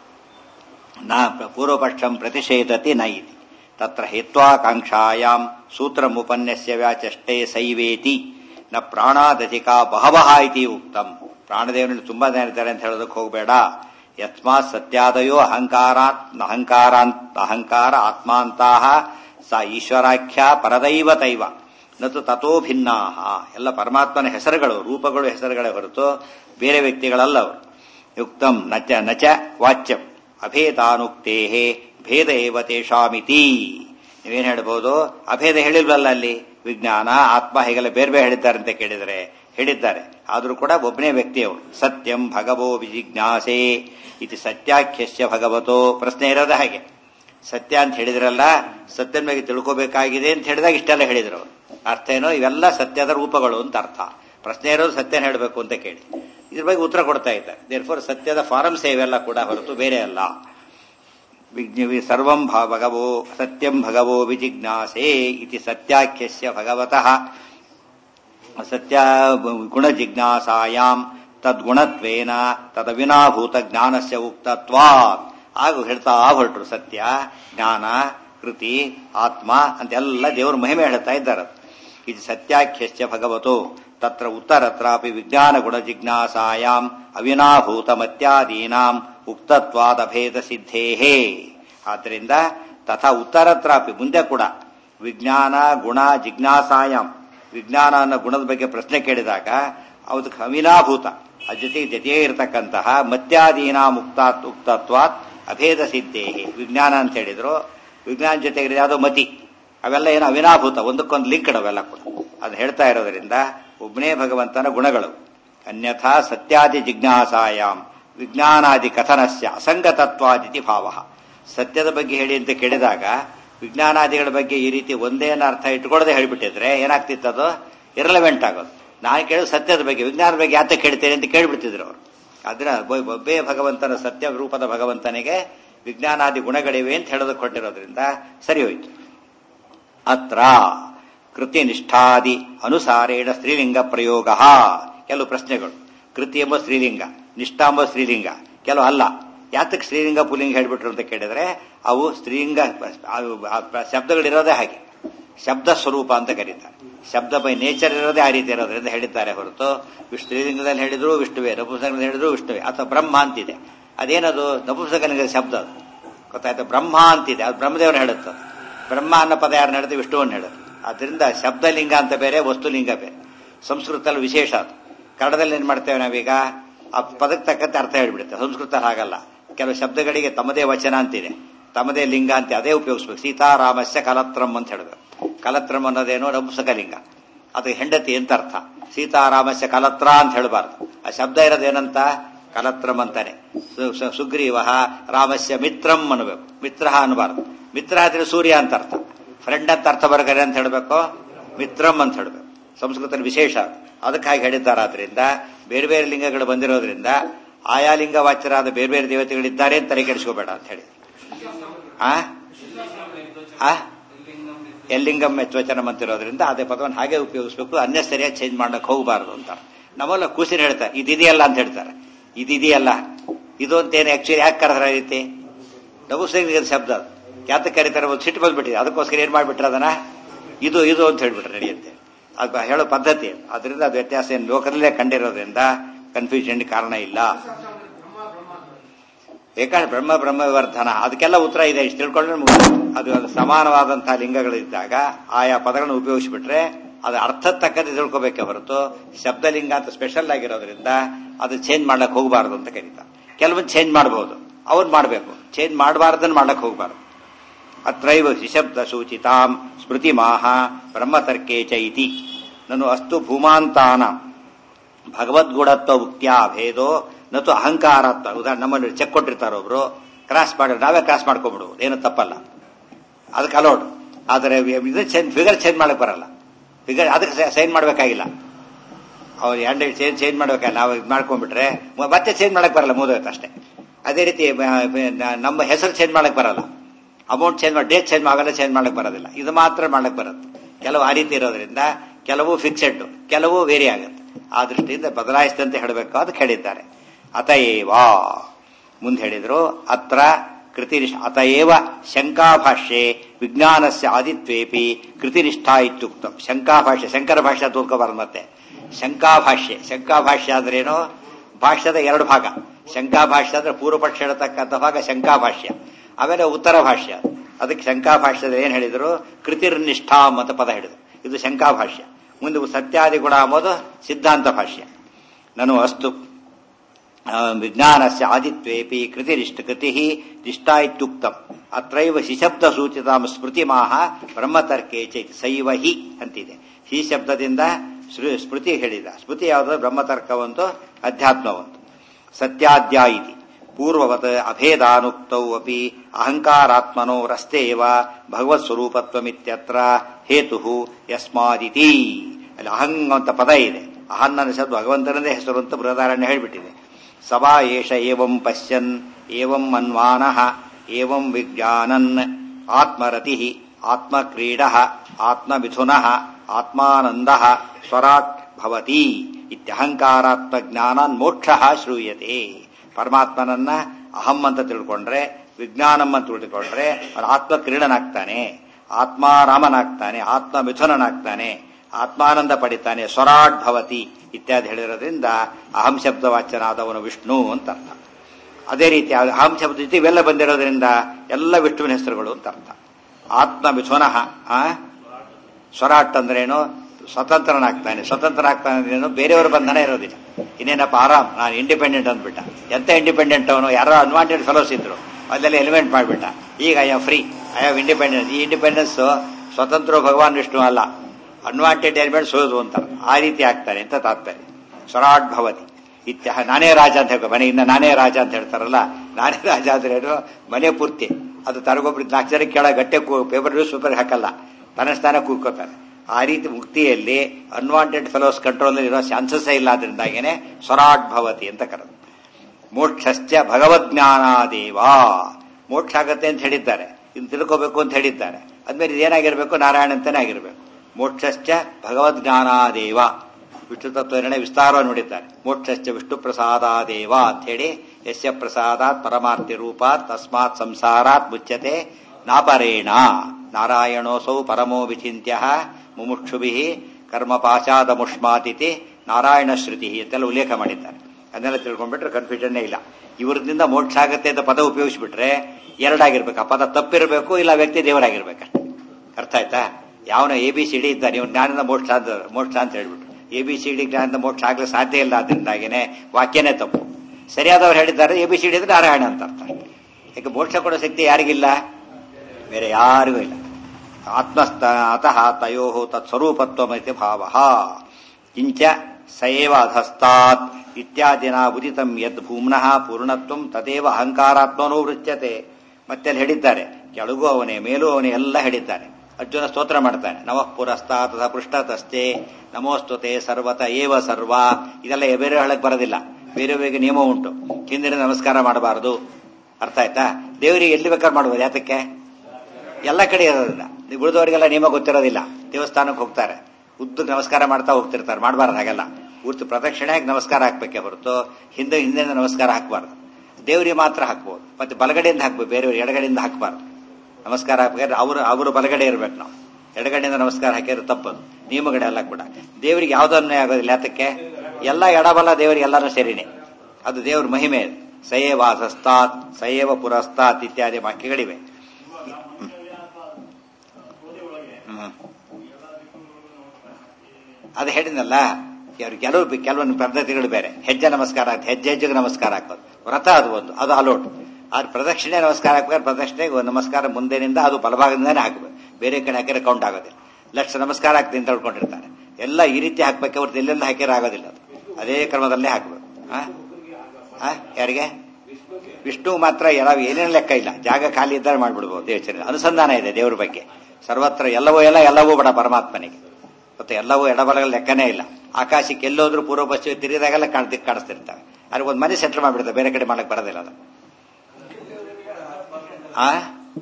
ನ ಪೂರ್ವಪಕ್ಷಂ ಪ್ರತಿಷೇಧತಿ ನ ಇತಿ ತತ್ರ ಹೇತ್ವಾಕಾಂಕ್ಷಾಯಾಂ ಸೂತ್ರಮುಪನ್ಯಸ್ಯ ವ್ಯಾಚಷ್ಟೇ ಸೈವೇತಿ ನ ಪ್ರಾಣಾದಧಿಕಾ ಬಹವಃ ಇತಿ ಉಕ್ತಂ ಪ್ರಾಣದೇವನಲ್ಲಿ ತುಂಬಾ ಜನ ಇದ್ದಾರೆ ಅಂತ ಹೇಳೋದಕ್ಕೆ ಹೋಗಬೇಡ ಯಸ್ಮಾತ್ ಸತ್ಯಾದಯೋ ಅಹಂಕಾರಾತ್ ಅಹಂಕಾರಾಂತ್ ಅಹಂಕಾರ ಆತ್ಮಾಂತಹ ಸ ಈಶ್ವರಾಖ್ಯ ಪರದೈವ ತೈವ ನತು ತಥೋ ಭಿನ್ನಾ ಎಲ್ಲ ಪರಮಾತ್ಮನ ಹೆಸರುಗಳು ರೂಪಗಳು ಹೆಸರುಗಳೇ ಹೊರತು ಬೇರೆ ವ್ಯಕ್ತಿಗಳಲ್ಲ ಅವರು ಯುಕ್ತಂ ನಚ ನಚ ವಾಚ್ಯಂ ಅಭೇದಾನುಕ್ತೇ ಭೇದ ಏವ ತೇಷಾಮಿತಿ ನೀವೇನ್ ಹೇಳ್ಬೋದು ಅಭೇದ ಹೇಳಿಲ್ವಲ್ಲ ಅಲ್ಲಿ ವಿಜ್ಞಾನ ಆತ್ಮ ಹೇಗೆಲ್ಲ ಬೇರೆ ಬೇರೆ ಹೇಳಿದ್ದಾರೆ ಅಂತ ಕೇಳಿದರೆ ಹೇಳಿದ್ದಾರೆ ಆದರೂ ಕೂಡ ಒಬ್ಬನೇ ವ್ಯಕ್ತಿಯವರು ಸತ್ಯಂ ಭಗವೋ ವಿಜಿಜ್ಞಾಸೆ ಇದು ಸತ್ಯಾಖ್ಯಸ್ಯ ಭಗವತೋ ಪ್ರಶ್ನೆ ಇರೋದು ಹಾಗೆ ಸತ್ಯ ಅಂತ ಹೇಳಿದ್ರಲ್ಲ ಸತ್ಯನ ಬಗ್ಗೆ ತಿಳ್ಕೋಬೇಕಾಗಿದೆ ಅಂತ ಹೇಳಿದಾಗ ಇಷ್ಟೆಲ್ಲ ಹೇಳಿದ್ರು ಅವರು ಅರ್ಥ ಏನೋ ಇವೆಲ್ಲ ಸತ್ಯದ ರೂಪಗಳು ಅಂತ ಅರ್ಥ ಪ್ರಶ್ನೆ ಇರೋದು ಸತ್ಯನ ಹೇಳಬೇಕು ಅಂತ ಕೇಳಿ ಇದ್ರ ಬಗ್ಗೆ ಉತ್ತರ ಕೊಡ್ತಾ ಇದ್ದಾರೆ ದೇರ್ಫೋರ್ ಸತ್ಯದ ಫಾರಮ್ಸ್ ಇವೆಲ್ಲ ಕೂಡ ಹೊರತು ಬೇರೆ ಅಲ್ಲ ಸರ್ವಂ ಭಗವೋ ಸತ್ಯಂ ಭಗವೋ ವಿಜಿಜ್ಞಾಸೆ ಇತಿ ಸತ್ಯಾಖ್ಯಸ್ಯ ಭಗವತಃ ಸತ್ಯ ಗುಣಜಿಜ್ಞಾಸಾಯಾಂ ತದ್ಗುಣತ್ವೇನ ತದವಿನಾಭೂತ ಜ್ಞಾನಸ್ಯ ಉಕ್ತತ್ವಾತ್ ಆಗ ಹೇಳ್ತಾ ಹೊರಟರು ಸತ್ಯ ಜ್ಞಾನ ಕೃತಿ ಆತ್ಮ ಅಂತೆಲ್ಲ ದೇವರ ಮಹಿಮೆ ಹೇಳ್ತಾ ಇದ್ದಾರೆ ಇದು ಸತ್ಯಾಖ್ಯಸ್ಯ ಭಗವತೋ ತತ್ರ ಉತ್ತರತ್ರಾಪಿ ವಿಜ್ಞಾನ ಗುಣ ಜಿಜ್ಞಾಸಾಯಾಂ ಅವಿನಾಭೂತ ಮತ್ಯಾದೀನಾಂ ಉಕ್ತತ್ವಾದ ಭೇದ ಸಿದ್ಧೇಹೇ ಆದ್ದರಿಂದ ತಥಾ ಉತ್ತರತ್ರಾಪಿ ಮುಂದೆ ಕೂಡ ವಿಜ್ಞಾನ ಗುಣ ಜಿಜ್ಞಾಸಾಯಾಮ್ ವಿಜ್ಞಾನ ಅನ್ನೋ ಗುಣದ ಬಗ್ಗೆ ಪ್ರಶ್ನೆ ಕೇಳಿದಾಗ ಅದಕ್ಕೆ ಅವಿನಾಭೂತ ಅದ್ರ ಜೊತೆಗೆ ಜೊತೆಯೇ ಇರತಕ್ಕಂತಹ ಮತ್ಯಾದೀನಾ ಮುಕ್ತಾ ಉಕ್ತತ್ವಾತ್ ಅಭೇದ ಸಿದ್ಧೇ ವಿಜ್ಞಾನ ಅಂತ ಹೇಳಿದ್ರು ವಿಜ್ಞಾನ ಜೊತೆಗೆ ಯಾವುದೋ ಮತಿ ಅವೆಲ್ಲ ಏನು ಅವಿನಾಭೂತ ಒಂದಕ್ಕೊಂದು ಲಿಂಕ್ ಅವೆಲ್ಲ ಕೂಡ ಅದು ಹೇಳ್ತಾ ಇರೋದ್ರಿಂದ ಒಬ್ಬನೇ ಭಗವಂತನ ಗುಣಗಳು ಅನ್ಯಥಾ ಸತ್ಯಾದಿ ಜಿಜ್ಞಾಸಾಯಾಮ್ ವಿಜ್ಞಾನಾದಿ ಕಥನಸ್ಯ ಅಸಂಗತತ್ವಾದಿತಿ ಭಾವ ಸತ್ಯದ ಬಗ್ಗೆ ಹೇಳಿ ಅಂತ ಕೇಳಿದಾಗ ವಿಜ್ಞಾನಾದಿಗಳ ಬಗ್ಗೆ ಈ ರೀತಿ ಒಂದೇನ ಅರ್ಥ ಇಟ್ಕೊಳ್ಳದೆ ಹೇಳಿಬಿಟ್ಟಿದ್ರೆ ಏನಾಗ್ತಿತ್ತದು ಇರಲೆವೆಂಟ್ ಆಗೋದು ನಾನು ಕೇಳೋದು ಸತ್ಯದ ಬಗ್ಗೆ ವಿಜ್ಞಾನದ ಬಗ್ಗೆ ಯಾತ ಕೇಳ್ತೇನೆ ಅಂತ ಕೇಳಿಬಿಡ್ತಿದ್ರು ಅವರು ಅದನ್ನ ಒಬ್ಬೇ ಭಗವಂತನ ಸತ್ಯ ರೂಪದ ಭಗವಂತನಿಗೆ ವಿಜ್ಞಾನಾದಿ ಗುಣಗಳಿವೆ ಅಂತ ಹೇಳೋದು ಕೊಟ್ಟಿರೋದ್ರಿಂದ ಸರಿ ಹೋಯ್ತು ಅತ್ರ ಕೃತಿ ನಿಷ್ಠಾದಿ ಅನುಸಾರೇಣ ಸ್ತ್ರೀಲಿಂಗ ಪ್ರಯೋಗ ಕೆಲವು ಪ್ರಶ್ನೆಗಳು ಕೃತಿ ಎಂಬ ಸ್ತ್ರೀಲಿಂಗ ನಿಷ್ಠಾ ಎಂಬ ಸ್ತ್ರೀಲಿಂಗ ಕೆಲವು ಅಲ್ಲ ಯಾತಕ್ಕೆ ಸ್ತ್ರೀಲಿಂಗ ಪುಲ್ಲಿಂಗ ಹೇಳ್ಬಿಟ್ರು ಅಂತ ಕೇಳಿದ್ರೆ ಅವು ಸ್ತ್ರೀಲಿಂಗ ಶಬ್ದಗಳಿರೋದೇ ಹಾಗೆ ಶಬ್ದ ಸ್ವರೂಪ ಅಂತ ಕರೀತಾರೆ ಶಬ್ದ ಬೈ ನೇಚರ್ ಇರೋದೇ ಆ ರೀತಿ ಇರೋದ್ರಿಂದ ಹೇಳಿದ್ದಾರೆ ಹೊರತು ಸ್ತ್ರೀಲಿಂಗದಲ್ಲಿ ಹೇಳಿದ್ರು ವಿಷ್ಣುವೇ ನಪುಂಸಕದಲ್ಲಿ ಹೇಳಿದ್ರು ವಿಷ್ಣುವೇ ಅಥವಾ ಬ್ರಹ್ಮ ಅಂತಿದೆ ಅದೇನದು ನಪುಂಸಕನಿಗೆ ಶಬ್ದ ಅದು ಗೊತ್ತಾಯ್ತು ಬ್ರಹ್ಮ ಅಂತಿದೆ ಅದು ಬ್ರಹ್ಮದೇವನ ಹೇಳುತ್ತೆ ಬ್ರಹ್ಮ ಅನ್ನೋ ಪದ ಯಾರನ್ನ ಹೇಳುತ್ತೆ ವಿಷ್ಣುವನ್ನು ಹೇಳುತ್ತೆ ಅದರಿಂದ ಶಬ್ದಲಿಂಗ ಅಂತ ಬೇರೆ ವಸ್ತುಲಿಂಗ ಬೇರೆ ಸಂಸ್ಕೃತದಲ್ಲಿ ವಿಶೇಷ ಅದು ಕನ್ನಡದಲ್ಲಿ ಏನ್ ಮಾಡ್ತೇವೆ ನಾವೀಗ ಆ ಪದಕ್ಕೆ ತಕ್ಕಂತೆ ಅರ್ಥ ಹೇಳ್ಬಿಡುತ್ತೆ ಸಂಸ್ಕೃತ ಹಾಗಲ್ಲ ಕೆಲವು ಶಬ್ದಗಳಿಗೆ ತಮ್ಮದೇ ವಚನ ಅಂತಿದೆ ತಮ್ಮದೇ ಲಿಂಗ ಅಂತ ಅದೇ ಉಪಯೋಗಿಸ್ಬೇಕು ಸೀತಾರಾಮಸ್ಯ ಕಲತ್ರಂ ಅಂತ ಹೇಳಬೇಕು ಕಲತ್ರಂ ಅನ್ನೋದೇನು ನಪುಂಸಕಲಿಂಗ ಅದು ಹೆಂಡತಿ ಅಂತ ಅರ್ಥ ಸೀತಾರಾಮಸ್ಯ ಕಲತ್ರ ಅಂತ ಹೇಳಬಾರ್ದು ಆ ಶಬ್ದ ಇರೋದೇನಂತ ಕಲತ್ರಂ ಅಂತಾನೆ ಸುಗ್ರೀವ ರಾಮಸ್ಯ ಮಿತ್ರಂ ಅನ್ನಬೇಕು ಮಿತ್ರ ಅನ್ನಬಾರ್ದು ಮಿತ್ರ ಆದ್ರೆ ಸೂರ್ಯ ಅಂತ ಅರ್ಥ ಫ್ರೆಂಡ್ ಅಂತ ಅರ್ಥ ಬರ್ಕರೆ ಅಂತ ಹೇಳಬೇಕು ಮಿತ್ರಂ ಅಂತ ಹೇಳಬೇಕು ಸಂಸ್ಕೃತ ವಿಶೇಷ ಅದಕ್ಕಾಗಿ ಹೇಳಿದ್ದಾರಾದ್ರಿಂದ ಬೇರೆ ಬೇರೆ ಲಿಂಗಗಳು ಬಂದಿರೋದ್ರಿಂದ ಆಯಾ ಲಿಂಗ ವಾಚ್ಯರಾದ ಬೇರೆ ಬೇರೆ ದೇವತೆಗಳಿದ್ದಾರೆ ಅಂತ ತಲೆ ಕೆಡಿಸ್ಕೋಬೇಡ ಅಂತ ಹೇಳಿ ಆ ಆ ಎಲ್ಲಿಂಗಂ ಮೆಚ್ಚವಚನ ಅಂತಿರೋದ್ರಿಂದ ಅದೇ ಪದವನ್ನು ಹಾಗೆ ಉಪಯೋಗಿಸಬೇಕು ಅನ್ಯ ಸರಿಯಾಗಿ ಚೇಂಜ್ ಮಾಡಕ್ ಹೋಗಬಾರದು ಅಂತ ನಮ್ಮಲ್ಲ ಕೂಸಿನ ಹೇಳ್ತಾರೆ ಇದಿದೆಯಲ್ಲ ಅಂತ ಹೇಳ್ತಾರೆ ಇದಿದೆಯಲ್ಲ ಇದು ಅಂತೇನು ಆಕ್ಚುಲಿ ಯಾಕೆ ಕರೆದ್ರ ರೀತಿ ನಗುಸಿನ ಶಬ್ದ ಅದು ಯಾತಕ್ಕೆ ಕರೀತಾರೆ ಒಂದು ಸಿಟ್ಟು ಬಂದ್ಬಿಟ್ಟಿದೆ ಅದಕ್ಕೋಸ್ಕರ ಏನ್ ಮಾಡ್ಬಿಟ್ರೆ ಅದನ್ನ ಇದು ಇದು ಅಂತ ಹೇಳ್ಬಿಟ್ರೆ ನಡೆಯುತ್ತೆ ಅದು ಹೇಳೋ ಪದ್ಧತಿ ಅದರಿಂದ ಅದು ವ್ಯತ್ಯಾಸ ಏನು ಲೋಕದಲ್ಲೇ ಕಂಡಿರೋದ್ರಿಂದ ಕನ್ಫ್ಯೂಷನ್ ಕಾರಣ ಇಲ್ಲ ಯಾಕಂದ್ರೆ ಬ್ರಹ್ಮ ಬ್ರಹ್ಮ ವಿವರ್ಧನ ಅದಕ್ಕೆಲ್ಲ ಉತ್ತರ ಇದೆ ಇಷ್ಟು ತಿಳ್ಕೊಂಡ್ರೆ ಮುಗಿದು ಅದು ಅದು ಸಮಾನವಾದಂತಹ ಲಿಂಗಗಳಿದ್ದಾಗ ಆಯಾ ಪದಗಳನ್ನು ಉಪಯೋಗಿಸ್ಬಿಟ್ರೆ ಅದು ಅರ್ಥದ ತಕ್ಕಂತೆ ತಿಳ್ಕೋಬೇಕೆ ಹೊರತು ಶಬ್ದಲಿಂಗ ಅಂತ ಸ್ಪೆಷಲ್ ಆಗಿರೋದ್ರಿಂದ ಅದು ಚೇಂಜ್ ಮಾಡ್ಲಕ್ಕೆ ಹೋಗಬಾರದು ಅಂತ ಕರೀತಾರೆ ಕೆಲವೊಂದು ಚೇಂಜ್ ಮಾಡಬಹುದು ಅವ್ರು ಮಾಡಬೇಕು ಚೇಂಜ್ ಮಾಡಬಾರ್ದನ್ನು ಮಾಡ್ಲಕ್ಕೆ ಹೋಗಬಾರ್ದು ಅತ್ರೈವ ಶಿಶಬ್ದ ಸೂಚಿತಾಂ ಸ್ಮೃತಿ ಮಾಹ ಬ್ರಹ್ಮತರ್ಕೆ ಚೈತಿ ನಾನು ಅಸ್ತು ಭೂಮಾಂತಾನ ಭಗವದ್ಗುಣತ್ವ ಉಕ್ತ್ಯಾ ಭೇದೋ ನತು ಅಹಂಕಾರತ್ವ ಉದಾಹರಣೆ ನಮ್ಮಲ್ಲಿ ಚೆಕ್ ಕೊಟ್ಟಿರ್ತಾರೆ ಒಬ್ರು ಕ್ರಾಸ್ ಮಾಡಿ ನಾವೇ ಕ್ರಾಸ್ ಮಾಡ್ಕೊಂಡ್ಬಿಡುವುದು ಏನು ತಪ್ಪಲ್ಲ ಅದಕ್ಕೆ ಅಲೋಡ್ ಆದರೆ ಇದು ಚೇಂಜ್ ಫಿಗರ್ ಚೇಂಜ್ ಮಾಡಕ್ ಬರಲ್ಲ ಫಿಗರ್ ಅದಕ್ಕೆ ಸೈನ್ ಮಾಡಬೇಕಾಗಿಲ್ಲ ಅವ್ರು ಹ್ಯಾಂಡ್ ಚೇಂಜ್ ಚೇಂಜ್ ಮಾಡ್ಬೇಕಾಗಿಲ್ಲ ನಾವು ಇದು ಮಾಡ್ಕೊಂಡ್ಬಿಟ್ರೆ ಮತ್ತೆ ಚೇಂಜ್ ಮಾಡಕ್ ಬರಲ್ಲ ಮುಗಿದೋಯ್ತು ಅಷ್ಟೇ ಅದೇ ರೀತಿ ನಮ್ಮ ಹೆಸರು ಚೇಂಜ್ ಮಾಡಕ್ ಬರಲ್ಲ ಅಮೌಂಟ್ ಚೇಂಜ್ ಮಾಡಿ ಡೇಟ್ ಚೇಂಜ್ ಆಗಲ್ಲ ಚೇಂಜ್ ಮಾಡಕ್ ಬರೋದಿಲ್ಲ ಇದು ಮಾತ್ರ ಮಾಡಕ್ ಬರುತ್ತೆ ಕೆಲವು ಆ ರೀತಿ ಇರೋದ್ರಿಂದ ಕೆಲವು ಫಿಕ್ಸೆಡ್ ಕೆಲವು ವೇರಿ ಆಗುತ್ತೆ ಆ ದೃಷ್ಟಿಯಿಂದ ಬದಲಾಯಿಸಿದಂತೆ ಹೇಳಬೇಕು ಅದಕ್ಕೆ ಹೇಳಿದ್ದಾರೆ ಅತಏವಾ ಮುಂದೆ ಹೇಳಿದ್ರು ಅತ್ರ ಕೃತಿನಿಷ್ಠ ಅತಏವ ಶಂಕಾಭಾಷ್ಯೆ ವಿಜ್ಞಾನಸ್ಯ ಆದಿತ್ವೇಪಿ ಕೃತಿನಿಷ್ಠಾ ಇತ್ಯುಕ್ತಂ ಶಂಕಾಭಾಷ್ಯ ಶಂಕರ ಭಾಷ್ಯ ತೋರ್ಕೋಬಾರ್ದು ಮತ್ತೆ ಶಂಕಾಭಾಷ್ಯ ಶಂಕಾಭಾಷ್ಯ ಅಂದ್ರೇನು ಭಾಷ್ಯದ ಎರಡು ಭಾಗ ಶಂಕಾಭಾಷ್ಯ ಅಂದ್ರೆ ಪೂರ್ವಪಕ್ಷ ಹೇಳ್ತಕ್ಕಂಥ ಭಾಗ ಶಂಕಾಭಾಷ್ಯ ಆಮೇಲೆ ಉತ್ತರ ಭಾಷ್ಯ ಅದಕ್ಕೆ ಶಂಕಾಭಾಷ್ಯದ ಏನ್ ಹೇಳಿದ್ರು ಕೃತಿರ್ನಿಷ್ಠಾಮ್ ಅಂತ ಪದ ಹೇಳಿದ್ರು ಇದು ಶಂಕಾಭಾಷ್ಯ ಮುಂದೆ ಸತ್ಯಾದಿ ಗುಣ ಅಂಬೋದು ಸಿದ್ಧಾಂತ ಭಾಷ್ಯ ನಾನು ಅಸ್ತು ವಿಜ್ಞಾನಸ್ಯ ಆದಿತ್ವೇಪಿ ಕೃತಿರಿಷ್ಟ ಕೃತಿ ನಿಷ್ಠಾ ಇತ್ಯುಕ್ತಂ ಅತ್ರೈವ ಶಿಶಬ್ದ ಸೂಚಿತ ಸ್ಮೃತಿ ಮಾಹ ಬ್ರಹ್ಮತರ್ಕೆ ಚೈತಿ ಸೈವ ಹಿ ಅಂತಿದೆ ಹಿ ಶಬ್ದದಿಂದ ಸ್ಮೃತಿ ಹೇಳಿದ ಸ್ಮೃತಿ ಯಾವುದು ಬ್ರಹ್ಮತರ್ಕ ಒಂದು ಅಧ್ಯಾತ್ಮ ಒಂದು ಸತ್ಯಾದ್ಯ ಇತಿ ಪೂರ್ವವತ್ ಅಭೇದಾನುಕ್ತೌ ಅಪಿ ಅಹಂಕಾರಾತ್ಮನೋ ರಸ್ತೇವ ಭಗವತ್ ಸ್ವರೂಪತ್ವಮಿತ್ಯತ್ರ ಹೇತು ಯಸ್ಮಾದಿತಿ ಅಲ್ಲಿ ಅಹಂಗ್ ಅಂತ ಪದ ಇದೆ ಅಹನ್ನ ಶಬ್ದ ಭಗವಂತನದೇ ಹೆಸರು ಅಂತ ಬೃಹದಾರಣ್ಯ ಹೇಳಿಬಿಟ್ಟಿದೆ ಸಭಾ ಏಷ ಏವಂ ಪಶ್ಯನ್ ಏವಂ ಮನ್ವಾನಃ ಏವಂ ವಿಜ್ಞಾನನ್ ಆತ್ಮರತಿ ಆತ್ಮಕ್ರೀಡ ಆತ್ಮಮಿಥುನಃ ಆತ್ಮಾನಂದ ಸ್ವರಾಟ್ ಭವತಿ ಇತ್ಯಹಂಕಾರಾತ್ಮ ಜ್ಞಾನಾನ್ ಮೋಕ್ಷ ಶ್ರೂಯತೆ ಪರಮಾತ್ಮನನ್ನ ಅಹಂ ಅಂತ ತಿಳ್ಕೊಂಡ್ರೆ ವಿಜ್ಞಾನಂ ಅಂತ ತಿಳ್ಕೊಂಡ್ರೆ ಅವನು ಆತ್ಮ ಕ್ರೀಡನಾಗ್ತಾನೆ ಆತ್ಮಾರಾಮನಾಗ್ತಾನೆ ಆತ್ಮ ಮಿಥುನನಾಗ್ತಾನೆ ಆತ್ಮಾನಂದ ಪಡಿತಾನೆ ಸ್ವರಾಟ್ ಭವತಿ ಇತ್ಯಾದಿ ಹೇಳಿರೋದ್ರಿಂದ ಅಹಂ ಶಬ್ದ ವಾಚ್ಯನಾದವನು ವಿಷ್ಣು ಅಂತ ಅರ್ಥ ಅದೇ ರೀತಿ ಅಹಂ ಶಬ್ದ ಜೊತೆ ಇವೆಲ್ಲ ಬಂದಿರೋದ್ರಿಂದ ಎಲ್ಲ ವಿಷ್ಣುವಿನ ಹೆಸರುಗಳು ಅಂತ ಅರ್ಥ ಆತ್ಮ ಮಿಥುನಃ ಸ್ವರಾಟ್ ಅಂದ್ರೇನು ಸ್ವತಂತ್ರನಾಗ್ತಾನೆ ಸ್ವತಂತ್ರನಾಗ್ತಾನೆ ಅಂದ್ರೇನು ಬೇರೆಯವ್ರ ಬಂಧನ ಇರೋದಿಲ್ಲ ಇನ್ನೇನಪ್ಪ ಆರಾಮ್ ನಾನು ಇಂಡಿಪೆಂಡೆಂಟ್ ಅಂದ್ಬಿಟ್ಟ ಎಂತ ಇಂಡಿಪೆಂಡೆಂಟ್ ಅವನು ಯಾರೋ ಅನ್ವಾಂಟೆಡ್ ಫೆಲೋಸ್ ಇದ್ರು ಅದೆಲ್ಲ ಎಲಿಮೆಂಟ್ ಮಾಡಿಬಿಟ್ಟ ಈಗ I am free I am independence ಈ ಇಂಡಿಪೆಂಡೆನ್ಸ್ ಸ್ವತಂತ್ರ ಭಗವಾನ್ ವಿಷ್ಣು ಅಲ್ಲ ಅನ್ವಾಂಟೆಡ್ ಎಲಿಮೆಂಟ್ ಸೋದು ಅಂತ ಆ ರೀತಿ ಆಗ್ತಾನೆ ಅಂತ ತಾತ್ಪರ್ಯ ಸ್ವರಾಟ್ ಭವತಿ ಇತ್ಯ ನಾನೇ ರಾಜ ಅಂತ ಹೇಳ್ಕೊ ಮನೆಯಿಂದ ನಾನೇ ರಾಜ ಅಂತ ಹೇಳ್ತಾರಲ್ಲ ನಾನೇ ರಾಜ ಅಂದ್ರೆ ಏನು ಮನೆ ಪೂರ್ತಿ ಅದು ತರಗೊಬ್ರು ನಾಲ್ಕು ಜನ ಕೆಳ ಗಟ್ಟೆ ಪೇಪರ್ ನ್ಯೂಸ್ ಪೇಪರ್ ಹಾಕಲ್ಲ ತನ್ನ ಸ್ಥಾನ ಕೂತ್ಕೋತಾನೆ ಆ ರೀತಿ ಮುಕ್ತಿಯಲ್ಲಿ ಅನ್ವಾಂಟೆಡ್ ಫೆಲೋಸ್ ಕಂಟ್ರೋಲ್ ಇರೋ ಚಾನ್ಸಸ್ ಇಲ್ಲ ಅದರಿಂದಾಗೇನೆ ಸ್ವರಾಟ್ ಭವತಿ ಅಂತ ಕರೆದು ಮೋಕ್ಷಶ್ಚ ಭಗವದ್ಜ್ಞಾನಾದೇವ ಮೋಕ್ಷ ಆಗತ್ತೆ ಅಂತ ಹೇಳಿದ್ದಾರೆ ಇದು ತಿಳ್ಕೋಬೇಕು ಅಂತ ಹೇಳಿದ್ದಾರೆ ಅದ್ಮೇಲೆ ಇದೇನಾಗಿರ್ಬೇಕು ನಾರಾಯಣ ಅಂತಾನೆ ಆಗಿರ್ಬೇಕು ಮೋಕ್ಷಶ್ಚ ಭಗವದ್ಜ್ಞಾನಾದೇವ ವಿಷ್ಣು ತತ್ವನೇ ವಿಸ್ತಾರವಾಗಿ ನೋಡಿದ್ದಾರೆ ಮೋಕ್ಷಶ್ಚ ವಿಷ್ಣು ಪ್ರಸಾದಾದೇವ ಅಂತ ಹೇಳಿ ಯಸ್ಯ ಪ್ರಸಾದಾತ್ ಪರಮಾರ್ಥಿ ರೂಪಾತ್ ತಸ್ಮಾತ್ ಸಂಸಾರಾತ್ ಮುಚ್ಯತೆ ನಾಪರೇಣ ನಾರಾಯಣೋಸೌ ಪರಮೋ ವಿಚಿತ್ಯ ಮುಮುಕ್ಷುಭಿ ಕರ್ಮಪಾಶಾದ ಮುಷ್ಮಾತಿಥಿ ನಾರಾಯಣ ಶ್ರುತಿ ಅಂತೆಲ್ಲ ಉಲ್ಲೇಖ ಮಾಡಿದ್ದಾರೆ ಅದನ್ನೆಲ್ಲ ತಿಳ್ಕೊಂಡ್ಬಿಟ್ರೆ ಕನ್ಫ್ಯೂಷನ್ನೇ ಇಲ್ಲ ಇವ್ರದಿಂದ ಮೋಕ್ಷ ಆಗತ್ತೆ ಅಂತ ಪದ ಉಪಯೋಗಿಸ್ಬಿಟ್ರೆ ಎರಡಾಗಿರ್ಬೇಕು ಆ ಪದ ತಪ್ಪಿರಬೇಕು ಇಲ್ಲ ವ್ಯಕ್ತಿ ದೇವರಾಗಿರ್ಬೇಕಷ್ಟೆ ಅರ್ಥ ಆಯ್ತಾ ಯಾವನ ಎ ಬಿ ಸಿ ಡಿ ಇದ್ದಾನೆ ಇವನು ಜ್ಞಾನದ ಮೋಕ್ಷ ಅಂತ ಮೋಕ್ಷ ಅಂತ ಹೇಳ್ಬಿಟ್ಟು ಎ ಬಿ ಸಿ ಡಿ ಜ್ಞಾನದ ಮೋಕ್ಷ ಆಗ್ಲಿಕ್ಕೆ ಸಾಧ್ಯ ಇಲ್ಲ ಅದರಿಂದಾಗಿನೇ ವಾಕ್ಯನೇ ತಪ್ಪು ಸರಿಯಾದವ್ರು ಹೇಳಿದ್ದಾರೆ ಎ ಬಿ ಸಿ ಡಿ ಅಂದ್ರೆ ನಾರಾಯಣ ಅಂತ ಅರ್ಥ ಯಾಕೆ ಮೋಕ್ಷ ಕೊಡೋ ಶಕ್ತಿ ಯಾರಿಗಿಲ್ಲ ಬೇರೆ ಯಾರಿಗೂ ಇಲ್ಲ ಆತ್ಮಸ್ಥ ಅತಃ ತಯೋ ತತ್ಸ್ವರೂಪತ್ವಮಿತಿ ಭಾವ ಕಿಂಚ ಸಯೇವ ಅಧಸ್ತಾತ್ ಇತ್ಯಾದಿನ ಉದಿತಂ ಯದ್ ಭೂಮ್ನಃ ಪೂರ್ಣತ್ವಂ ತದೇವ ಅಹಂಕಾರಾತ್ಮನೋ ವೃತ್ಯತೆ ಮತ್ತೆ ಅಲ್ಲಿ ಹೇಳಿದ್ದಾರೆ ಕೆಳಗೂ ಅವನೇ ಮೇಲೂ ಅವನೇ ಎಲ್ಲ ಹೇಳಿದ್ದಾನೆ ಅರ್ಜುನ ಸ್ತೋತ್ರ ಮಾಡ್ತಾನೆ ನಮಃ ಪುರಸ್ತಾತ್ ತಥಾ ಪೃಷ್ಠತಸ್ತೆ ನಮೋಸ್ತುತೆ ಸರ್ವತ ಏವ ಸರ್ವ ಇದೆಲ್ಲ ಬೇರೆ ಹೇಳಕ್ ಬರೋದಿಲ್ಲ ಬೇರೆ ಬೇರೆ ನಿಯಮ ಉಂಟು ಹಿಂದಿನ ನಮಸ್ಕಾರ ಮಾಡಬಾರದು ಅರ್ಥ ಆಯ್ತಾ ದೇವರಿಗೆ ಎಲ್ಲಿ ಬೇಕಾದ್ರೆ ಮಾಡ್ಬೋದು ಯಾತಕ್ಕೆ ಎಲ್ಲ ಕಡೆ ಇರೋದಿಲ್ಲ ನೀವು ಉಳಿದವರಿಗೆಲ್ಲ ನಿಯಮ ಗೊತ್ತಿರೋದಿಲ್ಲ ದೇವಸ್ಥಾನಕ್ಕೆ ಹೋಗ್ತಾರೆ ಉದ್ದಕ್ಕೆ ನಮಸ್ಕಾರ ಮಾಡ್ತಾ ಹೋಗ್ತಿರ್ತಾರೆ ಮಾಡಬಾರ್ದು ಹಾಗೆಲ್ಲ ಪೂರ್ತಿ ಪ್ರದಕ್ಷಿಣೆಯಾಗಿ ನಮಸ್ಕಾರ ಹಾಕ್ಬೇಕೆ ಹೊರತು ಹಿಂದೆ ಹಿಂದೆ ನಮಸ್ಕಾರ ಹಾಕಬಾರ್ದು ದೇವರಿಗೆ ಮಾತ್ರ ಹಾಕ್ಬೋದು ಮತ್ತೆ ಬಲಗಡೆಯಿಂದ ಹಾಕ್ಬೇಕು ಬೇರೆಯವ್ರು ಎಡಗಡೆಯಿಂದ ಹಾಕಬಾರ್ದು ನಮಸ್ಕಾರ ಹಾಕ್ಬೇಕಾದ್ರೆ ಅವರು ಅವರು ಬಲಗಡೆ ಇರ್ಬೇಕು ನಾವು ಎಡಗಡೆಯಿಂದ ನಮಸ್ಕಾರ ಹಾಕಿದ್ರೆ ತಪ್ಪದು ನಿಯಮಗಡೆ ಎಲ್ಲ ಕೂಡ ದೇವರಿಗೆ ಯಾವುದನ್ನೇ ಆಗೋದಿಲ್ಲ ಯಾತಕ್ಕೆ ಎಲ್ಲ ಎಡಬಲ ದೇವರಿಗೆ ಎಲ್ಲಾನು ಸೇರಿನೇ ಅದು ದೇವ್ರ ಮಹಿಮೆ ಸಯೇವ ಸಸ್ತಾತ್ ಸಯೇವ ಪುರಸ್ತಾತ್ ಇತ್ಯಾದಿ ವಾಕ್ಯಗಳಿವೆ ಹ್ಮ್. ಅದು ಹೇಳಿದ್ನಲ್ಲ ಅವ್ರು ಕೆಲವು ಕೆಲವೊಂದು ಪದ್ಧತಿಗಳು ಬೇರೆ ಹೆಜ್ಜೆ ನಮಸ್ಕಾರ ಹಾಕಿ ಹೆಜ್ಜೆ ಹೆಜ್ಜೆಗೆ ನಮಸ್ಕಾರ ಹಾಕೋದು ವ್ರತ ಅದು ಒಂದು ಅದು ಅಲೋಟ್ ಆದ್ರೆ ಪ್ರದಕ್ಷಿಣೆ ನಮಸ್ಕಾರ ಹಾಕ್ಬೇಕಾದ್ರೆ ಪ್ರದಕ್ಷಿಣೆಗೆ ಒಂದು ನಮಸ್ಕಾರ ಮುಂದೆನಿಂದ ಅದು ಬಲಭಾಗದಿಂದಾನೇ ಹಾಕಬೇಕು ಬೇರೆ ಕಡೆ ಹಾಕಿದ್ರೆ ಕೌಂಟ್ ಆಗೋದಿಲ್ಲ ಲಕ್ಷ ನಮಸ್ಕಾರ ಹಾಕ್ತೀನಿ ಅಂತ ಹೇಳ್ಕೊಂಡಿರ್ತಾರೆ ಎಲ್ಲ ಈ ರೀತಿ ಹಾಕ್ಬೇಕು ಅವ್ರದ್ದು ಎಲ್ಲೆಲ್ಲ ಹಾಕಿದ್ರೆ ಆಗೋದಿಲ್ಲ ಅದು ಅದೇ ಕ್ರಮದಲ್ಲೇ ಹಾಕಬೇಕು ಆ ಯಾರಿಗೆ ವಿಷ್ಣು ಮಾತ್ರ ಯಾವ ಏನೇನು ಲೆಕ್ಕ ಇಲ್ಲ ಜಾಗ ಖಾಲಿ ಇದ್ದರೆ ಮಾಡ್ಬಿಡ್ಬೋದು ಯೋಚನೆ ಅನುಸಂಧಾನ ಇದೆ ದೇವ್ರ ಬಗ್ಗೆ ಸರ್ವತ್ರ ಎಲ್ಲವೂ ಎಲ್ಲ ಎಲ್ಲವೂ ಬೇಡ ಪರಮಾತ್ಮನಿಗೆ ಮತ್ತೆ ಎಲ್ಲವೂ ಎಡಬಲಗಳ ಲೆಕ್ಕನೇ ಇಲ್ಲ ಆಕಾಶಕ್ಕೆ ಎಲ್ಲೋದ್ರೂ ಪೂರ್ವ ಪಶ್ಚಿಮ ತಿರುಗಿದಾಗೆಲ್ಲ ಕಾಣ್ತಿ ಕಾಣಿಸ್ತಿರ್ತವೆ ಅದ್ರ ಒಂದು ಮನೆ ಸೆಟ್ಲ್ ಮಾಡ್ಬಿಡ್ತಾರೆ ಬೇರೆ ಕಡೆ ಮಾಡಕ್ ಬರೋದಿಲ್ಲ ಅದು ಆ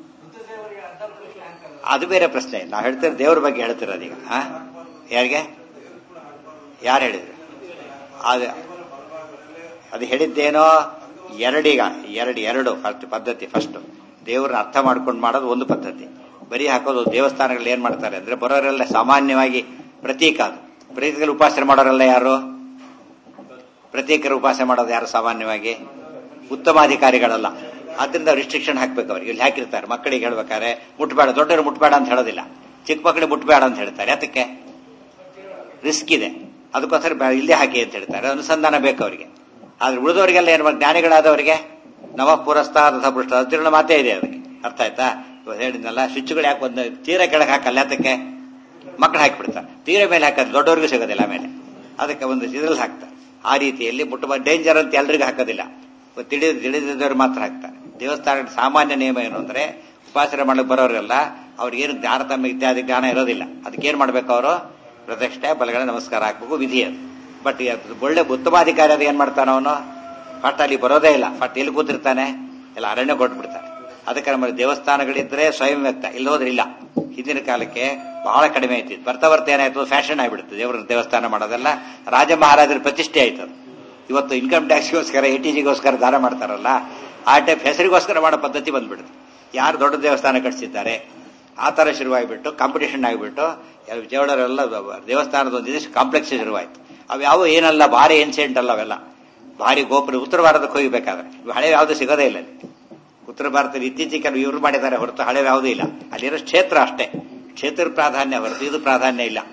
ಅದು ಬೇರೆ ಪ್ರಶ್ನೆ ನಾವು ಹೇಳ್ತಿರೋ ದೇವ್ರ ಬಗ್ಗೆ ಹೇಳ್ತಿರೋದು ಈಗ ಆ ಯಾರಿಗೆ ಯಾರು ಹೇಳಿದ್ರು ಅದು ಅದು ಹೇಳಿದ್ದೇನೋ ಎರಡೀಗ ಎರಡು ಎರಡು ಫಸ್ಟ್ ಪದ್ಧತಿ ಫಸ್ಟ್ ದೇವ್ರನ್ನ ಅರ್ಥ ಮಾಡ್ಕೊಂಡು ಮಾಡೋದು ಒಂದು ಪದ್ಧತಿ ಬರೀ ಹಾಕೋದು ದೇವಸ್ಥಾನಗಳು ಏನ್ ಮಾಡ್ತಾರೆ ಅಂದ್ರೆ ಬರೋರೆಲ್ಲ ಸಾಮಾನ್ಯವಾಗಿ ಪ್ರತೀಕ ಅದು ಪ್ರತೀಕರು ಉಪಾಸನೆ ಮಾಡೋರೆಲ್ಲ ಯಾರು ಪ್ರತೀಕರ ಉಪಾಸನೆ ಮಾಡೋದು ಯಾರು ಸಾಮಾನ್ಯವಾಗಿ ಉತ್ತಮಾಧಿಕಾರಿಗಳಲ್ಲ ಆದ್ರಿಂದ ರಿಸ್ಟ್ರಿಕ್ಷನ್ ಹಾಕ್ಬೇಕು ಅವ್ರಿಗೆ ಇಲ್ಲಿ ಹಾಕಿರ್ತಾರೆ ಮಕ್ಕಳಿಗೆ ಹೇಳ್ಬೇಕಾದ್ರೆ ಮುಟ್ಬೇಡ ದೊಡ್ಡವರು ಮುಟ್ಬೇಡ ಅಂತ ಹೇಳೋದಿಲ್ಲ ಚಿಕ್ಕ ಮಕ್ಕಳಿಗೆ ಮುಟ್ಬೇಡ ಅಂತ ಹೇಳ್ತಾರೆ ಅದಕ್ಕೆ ರಿಸ್ಕ್ ಇದೆ ಅದಕ್ಕೋಸ್ಕರ ಬ- ಇಲ್ಲೇ ಹಾಕಿ ಅಂತ ಹೇಳ್ತಾರೆ ಅನುಸಂಧಾನ ಬೇಕು ಅವರಿಗೆ ಆದ್ರೆ ಉಳಿದವರಿಗೆಲ್ಲ ಏನ್ ಮಾಡ್ಬೇಕು? ಜ್ಞಾನಿಗಳಾದವರಿಗೆ ನವ ಪುರಸ್ತಾರ ಪೃಷ್ಠ ಅರ್ಜುನ ಮಾತೇ ಇದೆ ಅದಕ್ಕೆ ಅರ್ಥ ಆಯ್ತಾ ಇವಾಗ ಹೇಳಿದ್ನಲ್ಲ ಸ್ವಿಚ್ಗಳು ಯಾಕೆ ಒಂದು ತೀರ ಕೆಳಗೆ ಹಾಕಲ್ಲ ಅದಕ್ಕೆ ಮಕ್ಕಳು ಹಾಕಿಬಿಡ್ತಾರೆ ತೀರ ಮೇಲೆ ಹಾಕೋದು ದೊಡ್ಡವರಿಗೂ ಸಿಗೋದಿಲ್ಲ ಆಮೇಲೆ ಅದಕ್ಕೆ ಒಂದು ಇದ್ರಲ್ಲಿ ಹಾಕ್ತಾರೆ ಆ ರೀತಿಯಲ್ಲಿ ಮುಟ್ಟ ಡೇಂಜರ್ ಅಂತ ಎಲ್ರಿಗೂ ಹಾಕೋದಿಲ್ಲ ತಿಳಿದ ತಿಳಿದಿದ್ದವ್ರು ಮಾತ್ರ ಹಾಕ್ತಾರೆ ದೇವಸ್ಥಾನದ ಸಾಮಾನ್ಯ ನಿಯಮ ಏನು ಅಂದ್ರೆ ಉಪಾಸನೆ ಮಾಡಕ್ಕೆ ಬರೋರೆಲ್ಲ ಅವ್ರಿಗೇನು ತಾರತಮ್ಯ ಇತ್ಯಾದಿ ಜ್ಞಾನ ಇರೋದಿಲ್ಲ ಅದಕ್ಕೇನ್ ಮಾಡ್ಬೇಕು ಅವರು ಪ್ರದಕ್ಷಿಣೆ ಬಲಗಡೆ ನಮಸ್ಕಾರ ಹಾಕ್ಬೇಕು ವಿಧಿ ಅದು ಬಟ್ ಒಳ್ಳೆ ಉತ್ತಮಾಧಿಕಾರಿ ಅದು ಏನ್ ಮಾಡ್ತಾನ ಅವನು ಫಟ್ ಅಲ್ಲಿ ಬರೋದೇ ಇಲ್ಲ ಫಟ್ ಎಲ್ಲಿ ಕೂತಿರ್ತಾನೆ ಎಲ್ಲ ಅರಣ್ಯ ಕೊಟ್ಬಿಡ್ತಾನೆ ಅದಕ್ಕೆ ನಮ್ಮ ದೇವಸ್ಥಾನಗಳಿದ್ರೆ ಸ್ವಯಂ ವ್ಯಕ್ತ ಇಲ್ಲಿ ಹೋದ್ರೆ ಇಲ್ಲ ಹಿಂದಿನ ಕಾಲಕ್ಕೆ ಬಹಳ ಕಡಿಮೆ ಆಯ್ತಿತ್ತು ಬರ್ತಾ ಬರ್ತಾ ಏನಾಯ್ತು ಫ್ಯಾಷನ್ ಆಗಿಬಿಡುತ್ತೆ ದೇವರ ದೇವಸ್ಥಾನ ಮಾಡೋದೆಲ್ಲ ರಾಜ ಮಹಾರಾಜರ ಪ್ರತಿಷ್ಠೆ ಆಯ್ತು ಅದು. ಇವತ್ತು ಇನ್ಕಮ್ ಟ್ಯಾಕ್ಸ್ಗೋಸ್ಕರ ಎ ಟಿ ಜಿಗೋಸ್ಕರ ದಾನ ಮಾಡ್ತಾರಲ್ಲ ಆ ಟೈಪ್ ಹೆಸರಿಗೋಸ್ಕರ ಮಾಡೋ ಪದ್ಧತಿ ಬಂದ್ಬಿಡುತ್ತೆ ಯಾರು ದೊಡ್ಡ ದೇವಸ್ಥಾನ ಕಟ್ಸಿದ್ದಾರೆ ಆ ತರ ಶುರುವಾಗಿಬಿಟ್ಟು ಕಾಂಪಿಟೇಷನ್ ಆಗಿಬಿಟ್ಟು ವಿಜಯವಾಡರೆಲ್ಲ ದೇವಸ್ಥಾನದ ಒಂದು ಇದಿಷ್ಟು ಕಾಂಪ್ಲೆಕ್ಸ್ ಶುರುವಾಯ್ತು ಅವು ಯಾವ ಏನಲ್ಲ ಭಾರಿ ಏನ್ಸೆಂಟ್ ಅಲ್ಲ ಅವೆಲ್ಲ ಭಾರಿ ಗೋಪುರ ಉತ್ತರ ಭಾರತಕ್ಕೆ ಹೋಗ್ಬೇಕಾದ್ರೆ ಇವು ಹಳೆ ಯಾವುದು ಸಿಗೋದೇ ಇಲ್ಲ ಅಲ್ಲಿ. ಉತ್ತರ ಭಾರತದಲ್ಲಿ ಇತ್ತೀಚೆಗೆ ಕೆಲವು ಇವರು ಮಾಡಿದ್ದಾರೆ ಹೊರತು ಹಳೆ ಯಾವುದೂ ಇಲ್ಲ ಅಲ್ಲಿರೋ ಕ್ಷೇತ್ರ ಅಷ್ಟೇ ಕ್ಷೇತ್ರ ಪ್ರಾಧಾನ್ಯ ಹೊರತು ಇದು ಪ್ರಾಧಾನ್ಯ ಇಲ್ಲ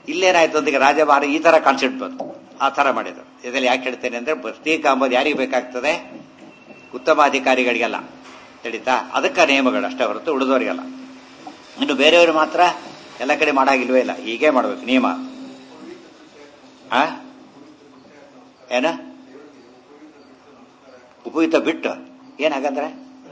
ಇಲ್ಲೇನಾಯ್ತು ಅಂತ ಈಗ ರಾಜಭಾರ ಈ ತರ ಕಾನ್ಸೆಪ್ಟ್ ಬಂತು ಆ ತರ ಮಾಡಿದ್ರು ಇದರಲ್ಲಿ ಯಾಕೆ ಹೇಳ್ತೇನೆ ಅಂದ್ರೆ ಪ್ರತ್ಯೇಕ ಅಂಬೋದು ಯಾರಿಗೆ ಬೇಕಾಗ್ತದೆ ಉತ್ತಮಾಧಿಕಾರಿಗಳಿಗೆಲ್ಲ ತಿಳಿತಾ ಅದಕ್ಕೆ ನಿಯಮಗಳು ಅಷ್ಟೇ ಹೊರತು ಉಳಿದವರಿಗೆಲ್ಲ ಇನ್ನು ಬೇರೆಯವರು ಮಾತ್ರ ಎಲ್ಲ ಕಡೆ ಮಾಡಾಗಿಲ್ವೇ ಇಲ್ಲ ಹೀಗೆ ಮಾಡ್ಬೇಕು ನಿಯಮ ಆ ಏನ ಉಪಯುಕ್ತ ಬಿಟ್ಟು ಏನ್ ಹಾಗಂದ್ರೆ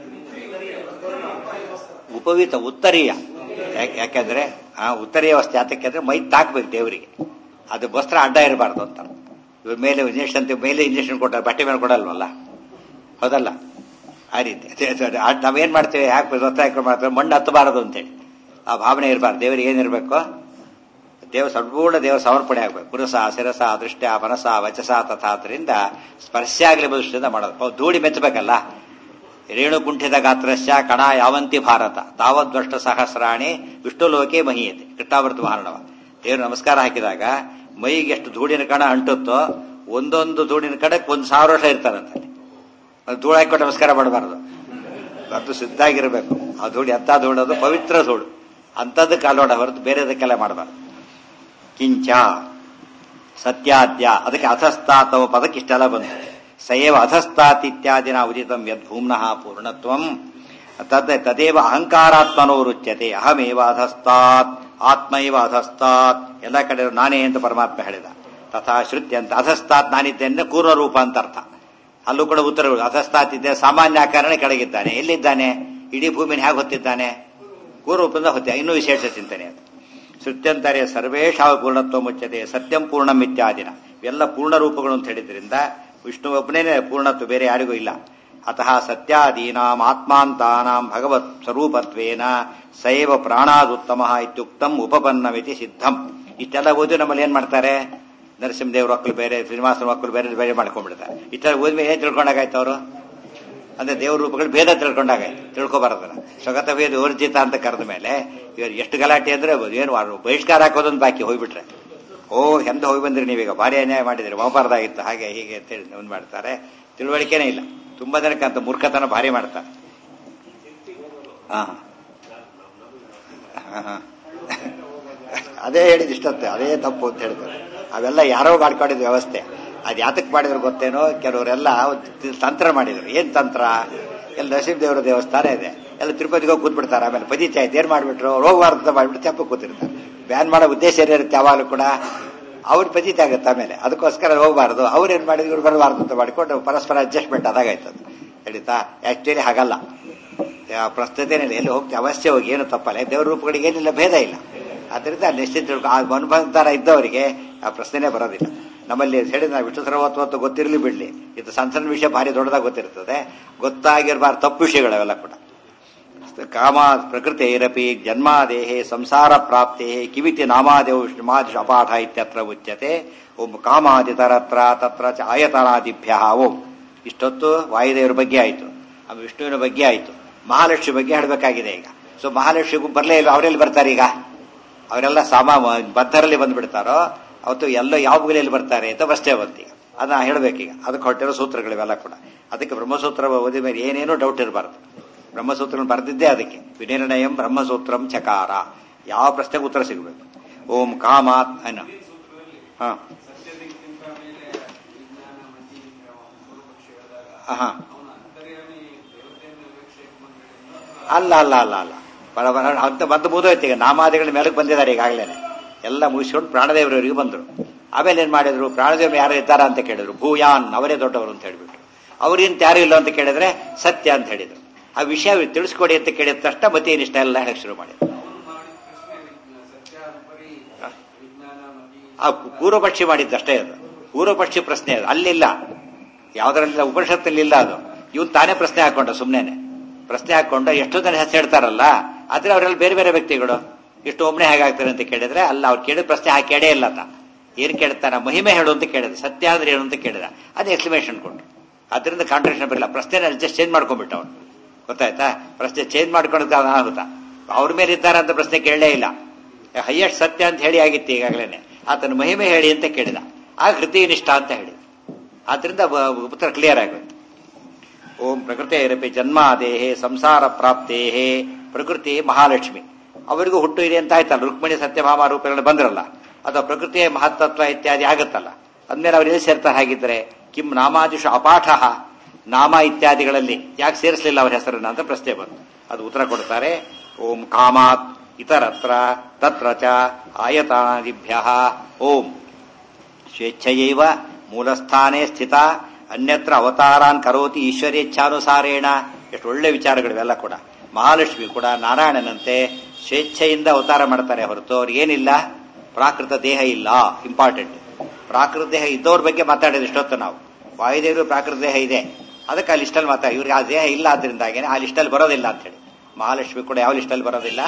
ಉಪಯುಕ್ತ ಉತ್ತರೀಯ ಯಾಕ್- ಯಾಕಂದ್ರೆ ಆ ಉತ್ತರೀಯ ವಸ್ತು ಯಾತಕ್ಕೆ ಅಂದ್ರೆ ಮೈ ತಾಕ್ಬೇಕು ದೇವರಿಗೆ ಅದು ವಸ್ತ್ರ ಅಡ್ಡ ಇರಬಾರ್ದು ಅಂತ ಇವ್ರ ಮೇಲೆ ಇಂಜೆಕ್ಷನ್ ಮೇಲೆ ಇಂಜೆಕ್ಷನ್ ಕೊಟ್ಟಾರೆ ಬಟ್ಟೆ ಮೇಲೆ ಕೊಡಲ್ವಲ್ಲ ಹೌದಲ್ಲ ಆ ರೀತಿ ಅದೇ- ಅದೇ- ಅದೇ. ಅದ್ ನಾವೇನ್ ಮಾಡ್ತೇವೆ ಯಾಕೆ ವಸ್ತ್ರ ಹಾಕೊಂಡು ಮಾಡ್ತೇವೆ ಮಣ್ಣು ಹತ್ತಬಾರದು ಅಂತೇಳಿ ಆ ಭಾವನೆ ಇರಬಾರ್ದು ದೇವರಿಗೆ ಏನಿರ್ಬೇಕು ದೇವ ಸಂಪೂರ್ಣ ದೇವ ಸಮರ್ಪಣೆ ಆಗ್ಬೇಕು ಪುರಸ ಶಿರಸ ದೃಷ್ಟ್ಯ ಮನಸ ವಚಸ ತಥಾದ್ರಿಂದ ಸ್ಪರ್ಶ ಆಗ್ಲಿ ದೃಷ್ಟಿಯಿಂದ ಮಾಡೋದು ಅವ್ ಧೂಳಿ ಮೆಚ್ಚಬೇಕಲ್ಲ ರೇಣು ಕುಂಠಿತ ಗಾತ್ರಸ್ಯ ಕಣ ಯಾವಂತಿ ಭಾರತ ತಾವದ್ವಷ್ಟ ಸಹಸ್ರಾಣಿ ವಿಷ್ಣು ಲೋಕೆ ಮಹೀಯತೆ ಕೃಷ್ಣಾವೃತ ಮಹಾರಣವ ದೇವರು ನಮಸ್ಕಾರ ಹಾಕಿದಾಗ ಮೈಗೆ ಎಷ್ಟು ಧೂಳಿನ ಕಣ ಅಂಟುತ್ತೋ ಒಂದೊಂದು ಧೂಳಿನ ಕಣಕ್ಕೆ ಒಂದು ಸಾವಿರ ವರ್ಷ ಇರ್ತಾರಂತೆ ಅದು ಧೂಳು ಹಾಕೊಂಡು ನಮಸ್ಕಾರ ಮಾಡಬಾರದು ಅದು ಸಿದ್ಧಾಗಿರ್ಬೇಕು ಆ ಧೂಳು ಎಂತ ಧೂಳು ಅದು ಪವಿತ್ರ ಧೂಳು ಅಂಥದ್ದಕ್ಕೆ ಅಲೋಡ ಹೊರತು ಬೇರೆದಕ್ಕೆಲ್ಲ ಮಾಡಬಾರ್ದು ಕಿಂಚ ಸತ್ಯಾದ್ಯ ಅದಕ್ಕೆ ಅಧಸ್ತಾತ್ ಅವ ಪದಕ್ಕೆ ಇಷ್ಟೆಲ್ಲ ಬಂತು ಸಯೇವ ಅಧಸ್ತಾತ್ ಇತ್ಯಾದಿನ ಉದಿತಂ ಯದ್ಭೂಮ್ನಃ ಪೂರ್ಣತ್ವಂ ತದ್ ತದೇವ ಅಹಂಕಾರಾತ್ಮನೋ ರುಚ್ಯತೆ ಅಹಮೇವ ಅಧಸ್ತಾತ್ ಆತ್ಮೈವ ಅಧಸ್ತಾತ್ ಎಲ್ಲ ಕಡೆ ನಾನೇ ಅಂತ ಪರಮಾತ್ಮ ಹೇಳಿದ ತಥಾ ಶ್ರುತ್ಯ ಅಂತ ಅಧಸ್ತಾತ್ ನಾನಿದ್ದೇನೆ ಕೂರ್ವ ರೂಪ ಅಂತ ಅರ್ಥ ಅಲ್ಲೂ ಕೂಡ ಉತ್ತರಗಳು ಅಧಸ್ತಾತ್ ಇದ್ದೆ ಸಾಮಾನ್ಯ ಆಕಾರನೇ ಕೆಳಗಿದ್ದಾನೆ ಎಲ್ಲಿದ್ದಾನೆ ಇಡೀ ಭೂಮಿನ ಹೇಗೆ ಹೊತ್ತಿದ್ದಾನೆ ಕೂರ್ವರೂಪದಿಂದ ಹೊತ್ತ ಇನ್ನೂ ವಿಶೇಷ ಚಿಂತನೆ ಅದು ಶ್ರುತ್ಯಂತರೇ ಸರ್ವೇಶಾವ ಪೂರ್ಣತ್ವ ಮುಚ್ಚತೆ ಸತ್ಯಂ ಪೂರ್ಣಂ ಇತ್ಯಾದಿನ ಇವೆಲ್ಲ ಪೂರ್ಣ ರೂಪಗಳು ಅಂತ ಹೇಳಿದ್ರಿಂದ ವಿಷ್ಣು ಒಬ್ಬನೇ ಪೂರ್ಣತ್ವ ಬೇರೆ ಯಾರಿಗೂ ಇಲ್ಲ ಅತಃ ಸತ್ಯಾದೀನಾಂ ಆತ್ಮಾಂತಾನಾಂ ಭಗವತ್ ಸ್ವರೂಪತ್ವೇನ ಸೈವ ಪ್ರಾಣಾದುತ್ತಮ ಇತ್ಯುಕ್ತಂ ಉಪಪನ್ನವಿತಿ ಸಿದ್ಧಂ ಇಷ್ಟೆಲ್ಲ ಓದಿ ನಮ್ಮಲ್ಲಿ ಏನ್ ಮಾಡ್ತಾರೆ ನರಸಿಂಹದೇವ್ರ ಮಕ್ಕಳು ಬೇರೆ ಶ್ರೀನಿವಾಸನ ಮಕ್ಕಳು ಬೇರೆ ಬೇರೆ ಮಾಡ್ಕೊಂಡ್ಬಿಡ್ತಾರೆ ಇಷ್ಟೆಲ್ಲ ಓದ್ಮೇಲೆ ಏನ್ ತಿಳ್ಕೊಂಡಾಗಾಯ್ತು ಅವರು ಅಂದ್ರೆ ದೇವ್ರ ರೂಪಗಳು ಭೇದ ತಿಳ್ಕೊಂಡಾಗಾಯ್ತು ತಿಳ್ಕೊಬಾರದಲ್ಲ ಸ್ವಗತ ಭೇದ ಊರ್ಜಿತ ಅಂತ ಕರೆದ ಮೇಲೆ ಇವ್ರು ಎಷ್ಟು ಗಲಾಟೆ ಅಂದ್ರೆ ಏನು ವಾರು ಬಹಿಷ್ಕಾರ ಹಾಕೋದೊಂದು ಬಾಕಿ ಹೋಗ್ಬಿಟ್ರೆ ಓ ಎಂತ ಹೋಗಿ ಬಂದ್ರಿ ನೀವೀಗ ಭಾರಿ ಅನ್ಯಾಯ ಮಾಡಿದ್ರಿ ಹೋಗಬಾರ್ದಾಗಿತ್ತು ಹಾಗೆ ಹೀಗೆ ಅಂತೇಳಿ ಒಂದು ಮಾಡ್ತಾರೆ ತಿಳುವಳಿಕೆನೇ ಇಲ್ಲ ತುಂಬಾ ಜನಕ್ಕೆ ಅಂತ ಮೂರ್ಖತನ ಭಾರಿ ಮಾಡ್ತಾರೆ ಹಾ ಹಾ, ಹಾ. ಅದೇ ಹೇಳಿದ ಇಷ್ಟತ್ತೆ ಅದೇ ತಪ್ಪು ಅಂತ ಹೇಳ್ತಾರೆ ಅವೆಲ್ಲ ಯಾರೋ ಮಾಡ್ಕೊಂಡಿದ್ ವ್ಯವಸ್ಥೆ ಅದ್ ಯಾತಕ್ ಮಾಡಿದ್ರು ಗೊತ್ತೇನೋ ಕೆಲವರೆಲ್ಲ ಒಂದು ತಂತ್ರ ಮಾಡಿದ್ರು ಏನ್ ತಂತ್ರ ಎಲ್ಲ ನರಸಿಂಹದೇವರ ದೇವಸ್ಥಾನ ಇದೆ ಎಲ್ಲ ತಿರುಪತಿಗೆ ಹೋಗಿ ಕೂತ್ಬಿಡ್ತಾರೆ ಆಮೇಲೆ ಪದಿತ ಆಯ್ತು ಏನ್ ಮಾಡ್ಬಿಟ್ರು ರೋಗಬಾರ್ದು ಅಂತ ಮಾಡ್ಬಿಟ್ಟು ತೆಪ್ಪ ಕೂತಿರ್ತಾರೆ ಬ್ಯಾನ್ ಮಾಡೋ ಉದ್ದೇಶ ಏನಿರುತ್ತೆ ಯಾವಾಗಲೂ ಕೂಡ ಅವ್ರ ಪದಿತ ಆಗುತ್ತೆ ಆಮೇಲೆ ಅದಕ್ಕೋಸ್ಕರ ಹೋಗಬಾರ್ದು ಅವ್ರು ಏನ್ ಮಾಡಿದ್ರು ಇವ್ರು ಬರಬಾರ್ದು ಅಂತ ಮಾಡಿಕೊಂಡು ಪರಸ್ಪರ ಅಡ್ಜಸ್ಟ್ಮೆಂಟ್ ಅದಾಗಾಯ್ತದು ಹೇಳಿತಾ ಆಕ್ಚುಲಿ ಹಾಗಲ್ಲ ಆ ಪ್ರಸ್ತುತೇನೆ ಎಲ್ಲಿ ಹೋಗ್ತೀವಿ ಅವಶ್ಯ ಹೋಗಿ ಏನು ತಪ್ಪಲ್ಲ ದೇವ್ರ ರೂಪಗಳಿಗೆ ಏನಿಲ್ಲ ಭೇದ ಇಲ್ಲ ಅದರಿಂದ ನಿಶ್ಚಿತ ತಿಳ್ಕೊ ಆ ಅನುಭವ ಇದ್ದವರಿಗೆ ಆ ಪ್ರಶ್ನೆನೇ ಬರೋದಿಲ್ಲ ನಮ್ಮಲ್ಲಿ ಹೇಳಿದ ನಾವು ವಿಷ್ಣು ಸರ್ವತ್ವತ್ತು ಗೊತ್ತಿರಲಿ ಬಿಡ್ಲಿ ಇದು ಸಣ್ಣ ಸಣ್ಣ ವಿಷಯ ಭಾರಿ ದೊಡ್ಡದಾಗಿ ಗೊತ್ತಿರ್ತದೆ ಗೊತ್ತಾಗಿರಬಾರ್ದು ತಪ್ಪು ವಿಷಯಗಳು ಅವೆಲ್ಲ ಕೂಡ ಕಾಮ ಪ್ರಕೃತಿರಪಿ ಜನ್ಮಾದೇಹೆ ಸಂಸಾರ ಪ್ರಾಪ್ತೆ ಕಿವಿತಿ ನಾಮಾದೇವು ವಿಷ್ಣುಮಾದಿಶ ಅಪಾಠ ಇತ್ಯತ್ರ ಉಚ್ಯತೆ ಓಂ ಕಾಮಾದಿತರತ್ರ ತತ್ರ ಚ ಆಯತನಾದಿಭ್ಯ ಓಂ ಇಷ್ಟೊತ್ತು ವಾಯುದೇವರ ಬಗ್ಗೆ ಆಯಿತು ಆಮೇಲೆ ವಿಷ್ಣುವಿನ ಬಗ್ಗೆ ಆಯಿತು ಮಹಾಲಕ್ಷ್ಮಿ ಬಗ್ಗೆ ಹೇಳಬೇಕಾಗಿದೆ ಈಗ ಸೊ ಮಹಾಲಕ್ಷ್ಮಿಗೂ ಬರಲೇ ಇಲ್ಲ ಅವರೆಲ್ಲಿ ಬರ್ತಾರೆ ಈಗ ಅವರೆಲ್ಲ ಸಾಮಾ ಬದ್ಧರಲ್ಲಿ ಬಂದ್ಬಿಡ್ತಾರೋ ಅವತ್ತು ಎಲ್ಲ ಯಾವ ಗುಲೆಯಲ್ಲಿ ಬರ್ತಾರೆ ಅಂತ ಪ್ರಶ್ನೆ ಬಂತೀಗ ಅದನ್ನ ಹೇಳಬೇಕೀಗ ಅದಕ್ಕೆ ಹೊಟ್ಟಿರೋ ಸೂತ್ರಗಳಿವೆಲ್ಲ ಕೂಡ ಅದಕ್ಕೆ ಬ್ರಹ್ಮಸೂತ್ರ ಓದಿ ಮೇಲೆ ಏನೇನೂ ಡೌಟ್ ಇರಬಾರ್ದು ಬ್ರಹ್ಮಸೂತ್ರ ಬರೆದಿದ್ದೇ ಅದಕ್ಕೆ ವಿನಿರ್ಣಯಂ ಬ್ರಹ್ಮಸೂತ್ರಂ ಚಕಾರ ಯಾವ ಪ್ರಶ್ನೆಗೆ ಉತ್ತರ ಸಿಗಬೇಕು ಓಂ ಕಾಮಾತ್ ಅನ್ನ ಹಾ ಸತ್ಯದಕ್ಕಿಂತ ಮೇಲೆ ವಿಜ್ಞಾನ ಮತಿ ಪೂರ್ವಪಕ್ಷಿ ಹೇಳಿದಾಗ ಹಾ ಅವನ ಅಂತರ್ಯಾಮಿ ದೇವತೆಯನ್ನು ವಿವಕ್ಷೆಗೆ ಬಂದಿರೋದು ಅಲ್ಲ ಅಲ್ಲ ಅಲ್ಲ ಅಲ್ಲ ಬರಬರ ಅಂತ ಬಂದು ಮುಗಿದೋಯ್ತು ಈಗ ನಾಮಾದಿಗಳ ಮೇಲಕ್ಕೆ ಬಂದಿದ್ದಾರೆ ಈಗಾಗಲೇ ಎಲ್ಲ ಮುಗಿಸ್ಕೊಂಡು ಪ್ರಾಣದೇವರವರಿಗೆ ಬಂದರು ಆಮೇಲೆ ಏನ್ ಮಾಡಿದ್ರು ಪ್ರಾಣದೇವರು ಯಾರು ಇದ್ದಾರಾ ಅಂತ ಕೇಳಿದ್ರು ಭೂಯಾನ್ ಅವರೇ ದೊಡ್ಡವರು ಅಂತ ಹೇಳ್ಬಿಟ್ರು ಅವ್ರಿಂತ ಯಾರು ಇಲ್ಲ ಅಂತ ಕೇಳಿದ್ರೆ ಸತ್ಯ ಅಂತ ಹೇಳಿದ್ರು ಆ ವಿಷಯ ತಿಳಿಸ್ಕೊಡಿ ಅಂತ ಕೇಳಿದ ತಕ್ಷಣ ಮತ್ತೆ ಏನಿಷ್ಟ ಎಲ್ಲ ಹೇಳಕ್ ಶುರು ಮಾಡಿದ್ರು ಅವನು ಮಾಡಿದ ಪ್ರಶ್ನೆ ವಿಜ್ಞಾನ ಸತ್ಯಾನುಪರಿ ವಿಜ್ಞಾನ ಮತಿ ಆ ಪೂರ್ವಪಕ್ಷಿ ಮಾಡಿದ್ದಷ್ಟೇ ಅದು ಪೂರ್ವಪಕ್ಷಿ ಪ್ರಶ್ನೆ ಅದು ಅಲ್ಲಿಲ್ಲ ಯಾವ್ದ್ರಲ್ಲಿ ಉಪನಿಷತ್ತಲ್ಲಿ ಇಲ್ಲ ಅದು ಇವನ್ ತಾನೇ ಪ್ರಶ್ನೆ ಹಾಕೊಂಡ ಸುಮ್ನೆನೆ ಪ್ರಶ್ನೆ ಹಾಕೊಂಡ ಎಷ್ಟೋ ಜನ ಹೆಸರು ಹೇಳ್ತಾರಲ್ಲ ಆದ್ರೆ ಅವರೆಲ್ಲ ಬೇರೆ ಬೇರೆ ವ್ಯಕ್ತಿಗಳು ಇಷ್ಟು ಒಮ್ಮೆ ಹೇಗಾಗ್ತಾರೆ ಅಂತ ಕೇಳಿದ್ರೆ ಅಲ್ಲ ಅವ್ರು ಕೇಳಿದ ಪ್ರಶ್ನೆ ಹಾಕಿ ಕೇಳೇ ಇಲ್ಲ ಆತ ಏನ್ ಕೇಳ್ತಾನ ಮಹಿಮೆ ಹೇಳು ಅಂತ ಕೇಳಿದ ಸತ್ಯ ಅಂದ್ರೆ ಏನು ಅಂತ ಕೇಳಿದ ಅದು ಎಕ್ಸ್ಪ್ಲಮೇಷನ್ ಕೊಟ್ಟು ಅದರಿಂದ ಕಾಂಟ್ರಾಕ್ಷನ್ ಬರಲಿಲ್ಲ ಪ್ರಶ್ನೆ ಜಸ್ಟ್ ಚೇಂಜ್ ಮಾಡ್ಕೊಂಡ್ಬಿಟ್ಟ ಅವ್ನು ಗೊತ್ತಾಯ್ತಾ ಪ್ರಶ್ನೆ ಚೇಂಜ್ ಮಾಡ್ಕೊಂಡು ಅನಾಹುತ ಅವ್ರ ಮೇಲೆ ಇದ್ದಾರೆ ಅಂತ ಪ್ರಶ್ನೆ ಕೇಳಲೇ ಇಲ್ಲ ಹೈಯೆಸ್ಟ್ ಸತ್ಯ ಅಂತ ಹೇಳಿ ಆಗಿತ್ತು ಈಗಾಗಲೇ ಆತನ ಮಹಿಮೆ ಹೇಳಿ ಅಂತ ಕೇಳಿದ ಆ ಕೃತಿ ನಿಷ್ಠ ಅಂತ ಹೇಳಿ ಆದ್ರಿಂದ ಬ- ಉತ್ತರ ಕ್ಲಿಯರ್ ಆಗುತ್ತೆ ಓಂ ಪ್ರಕೃತಿರಪಿ ಜನ್ಮಾದೇಹೆ ಸಂಸಾರ ಪ್ರಾಪ್ತೇಹೆ ಪ್ರಕೃತಿ ಮಹಾಲಕ್ಷ್ಮಿ ಅವರಿಗೂ ಹುಟ್ಟು ಇದೆ ಅಂತ ಆಯ್ತಲ್ಲ ರುಕ್ಮಿಣಿ ಸತ್ಯಭಾಮ ರೂಪಗಳು ಬಂದ್ರಲ್ಲ ಅಥವಾ ಪ್ರಕೃತಿಯ ಮಹತ್ತತ್ವ ಇತ್ಯಾದಿ ಆಗುತ್ತಲ್ಲ ಅಂದ್ಮೇಲೆ ಅವ್ರು ಎಲ್ಲಿ ಸೇರ್ತಾರೆ ಹಾಗಿದ್ರೆ ಕಿಂ ನಾಮಾದಿಶು ಅಪಾಠ ನಾಮ ಇತ್ಯಾದಿಗಳಲ್ಲಿ ಯಾಕೆ ಸೇರಿಸಲಿಲ್ಲ ಅವರ ಹೆಸರನ್ನ ಅಂತ ಪ್ರಶ್ನೆ ಬಂತು ಅದು ಉತ್ತರ ಕೊಡ್ತಾರೆ ಓಂ ಕಾಮಾತ್ ಇತರತ್ರ ತತ್ರ ಚ ಆಯತಾದಿಭ್ಯ ಓಂ ಸ್ವೇಚ್ಛಯೈವ ಮೂಲಸ್ಥಾನೇ ಸ್ಥಿತ ಅನ್ಯತ್ರ ಅವತಾರಾನ್ ಕರೋತಿ ಈಶ್ವರೇಚ್ಛಾನುಸಾರೇಣ ಎಷ್ಟು ಒಳ್ಳೆ ವಿಚಾರಗಳಿವೆಲ್ಲ ಕೂಡ ಮಹಾಲಕ್ಷ್ಮಿ ಕೂಡ ನಾರಾಯಣನಂತೆ ಸ್ವೇಚ್ಛೆಯಿಂದ ಅವತಾರ ಮಾಡ್ತಾರೆ ಹೊರತು ಅವ್ರಿಗೇನಿಲ್ಲ ಪ್ರಾಕೃತ ದೇಹ ಇಲ್ಲ ಇಂಪಾರ್ಟೆಂಟ್ ಪ್ರಾಕೃತ ದೇಹ ಇದ್ದವ್ರ ಬಗ್ಗೆ ಮಾತಾಡಿದ ಇಷ್ಟೊತ್ತು ನಾವು ವಾಯುದೇವರು ಪ್ರಾಕೃತ ದೇಹ ಇದೆ ಅದಕ್ಕೆ ಆ ಲಿಸ್ಟಲ್ಲಿ ಮಾತಾಡಿ ಇವ್ರಿಗೆ ಆ ದೇಹ ಇಲ್ಲ ಆದ್ರಿಂದಾಗೇನೆ ಆ ಲಿಸ್ಟಲ್ಲಿ ಬರೋದಿಲ್ಲ ಅಂತ ಹೇಳಿ ಮಹಾಲಕ್ಷ್ಮಿ ಕೂಡ ಯಾವ ಲಿಸ್ಟಲ್ಲಿ ಬರೋದಿಲ್ಲ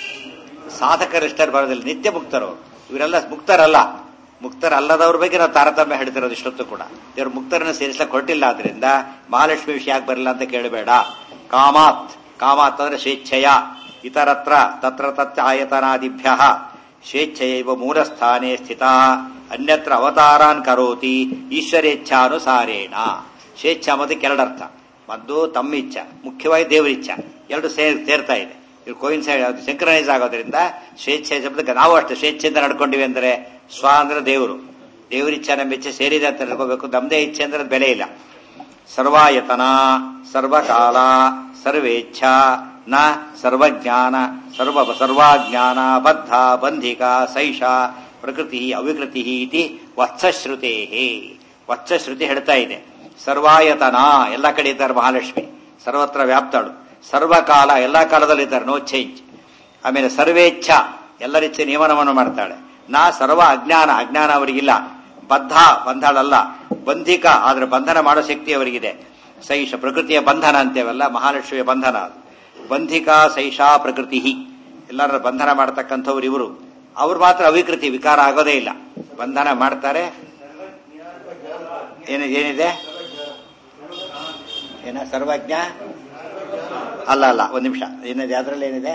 ಸಾಧಕರ ಲಿಸ್ಟಲ್ಲಿ ಬರೋದಿಲ್ಲ ನಿತ್ಯ ಮುಕ್ತರು ಇವರೆಲ್ಲ ಮುಕ್ತರಲ್ಲ ಮುಕ್ತರಲ್ಲದವ್ರ ಬಗ್ಗೆ ನಾವು ತಾರತಮ್ಯ ಹೇಳ್ತಿರೋದು ಇಷ್ಟೊತ್ತು ಕೂಡ ಇವರು ಮುಕ್ತರನ್ನು ಸೇರಿಸಲಿಕ್ಕೆ ಹೊರಟಿಲ್ಲ ಆದ್ರಿಂದ ಮಹಾಲಕ್ಷ್ಮಿ ವಿಷಯ ಯಾಕೆ ಬರಲ್ಲ ಅಂತ ಕೇಳಬೇಡ ಕಾಮಾತ್ ಕಾಮಾತ್ ಅಂದ್ರೆ ಸ್ವೇಚ್ಛೆಯ ಇತರತ್ರ ತತ್ರ ತಚ್ಚ ಆಯತನಾದಿಭ್ಯ ಸ್ವೇಚ್ಛೆಯೈವ ಮೂಲಸ್ಥಾನೇ ಸ್ಥಿತ ಅನ್ಯತ್ರ ಅವತಾರಾನ್ ಕರೋತಿ ಈಶ್ವರೇಚ್ಛಾನುಸಾರೇಣ ಸ್ವೇಚ್ಛ ಅನ್ನೋದಕ್ಕೆ ಎರಡರ್ಥ ಒಂದು ತಮ್ಮ ಇಚ್ಛ ಮುಖ್ಯವಾಗಿ ದೇವರಿಚ್ಛ ಎರಡು ಸೇರ್ ಸೇರ್ತಾ ಇದೆ ಇದು ಕೋಯಿನ್ಸೈಡ್ ಸಿಂಕ್ರನೈಸ್ ಆಗೋದ್ರಿಂದ ಸ್ವೇಚ್ಛೆ ಶಬ್ದಕ್ಕೆ ನಾವು ಅಷ್ಟೇ ಸ್ವೇಚ್ಛೆಯಿಂದ ನಡ್ಕೊಂಡಿವಿ ಅಂದ್ರೆ ಸ್ವ ಅಂದ್ರೆ ದೇವರು ದೇವರಿಚ್ಛೆ ನಮ್ಮ ಇಚ್ಛೆ ಸೇರಿದೆ ಅಂತ ನಡ್ಕೋಬೇಕು ನಮ್ದೇ ಇಚ್ಛೆ ಅಂದ್ರೆ ಅದ್ ಬೆಲೆ ಇಲ್ಲ ಸರ್ವಾಯತನ ಸರ್ವಕಾಲ ಸರ್ವೇಚ್ಛ ನ ಸರ್ವಜ್ಞಾನ ಸರ್ವ ಸರ್ವಾಜ್ಞಾನ ಬದ್ಧ ಬಂಧಿಕ ಸೈಷ ಪ್ರಕೃತಿ ಅವಿಕೃತಿ ಇತಿ ವತ್ಸಶ್ರುತೇ ವತ್ಸಶ್ರುತಿ ಹೇಳ್ತಾ ಇದೆ ಸರ್ವಾಯತನ ಎಲ್ಲ ಕಡೆ ಇದ್ದಾರೆ ಮಹಾಲಕ್ಷ್ಮಿ ಸರ್ವತ್ರ ವ್ಯಾಪ್ತಾಳು ಸರ್ವಕಾಲ ಎಲ್ಲ ಕಾಲದಲ್ಲಿ ಇದ್ದಾರೆ ನೋ ಚೇಂಜ್ ಆಮೇಲೆ ಸರ್ವೇಚ್ಛ ಎಲ್ಲರಿಚ್ಛೆ ನಿಯಮನವನ್ನು ಮಾಡ್ತಾಳೆ ನಾ ಸರ್ವ ಅಜ್ಞಾನ ಅಜ್ಞಾನ ಅವರಿಗಿಲ್ಲ ಬದ್ಧ ಬಂಧಳಲ್ಲ ಬಂಧಿಕ ಆದ್ರೆ ಬಂಧನ ಮಾಡೋ ಶಕ್ತಿ ಅವರಿಗಿದೆ ಸೈಷ ಪ್ರಕೃತಿಯ ಬಂಧನ ಅಂತೇವಲ್ಲ ಮಹಾಲಕ್ಷ್ಮಿಯ ಬಂಧನ ಅದು ಬಂಧಿಕ ಸೈಷಾ ಪ್ರಕೃತಿ ಎಲ್ಲರ ಬಂಧನ ಮಾಡತಕ್ಕಂಥವ್ರು ಇವರು ಅವ್ರು ಮಾತ್ರ ಅವಿಕೃತಿ ವಿಕಾರ ಆಗೋದೇ ಇಲ್ಲ ಬಂಧನ ಮಾಡ್ತಾರೆ ಏನು ಏನಿದೆ ಏನ ಸರ್ವಜ್ಞ ಅಲ್ಲ ಅಲ್ಲ ಒಂದ್ ನಿಮಿಷ ಏನಿದೆ ಅದರಲ್ಲಿ ಏನಿದೆ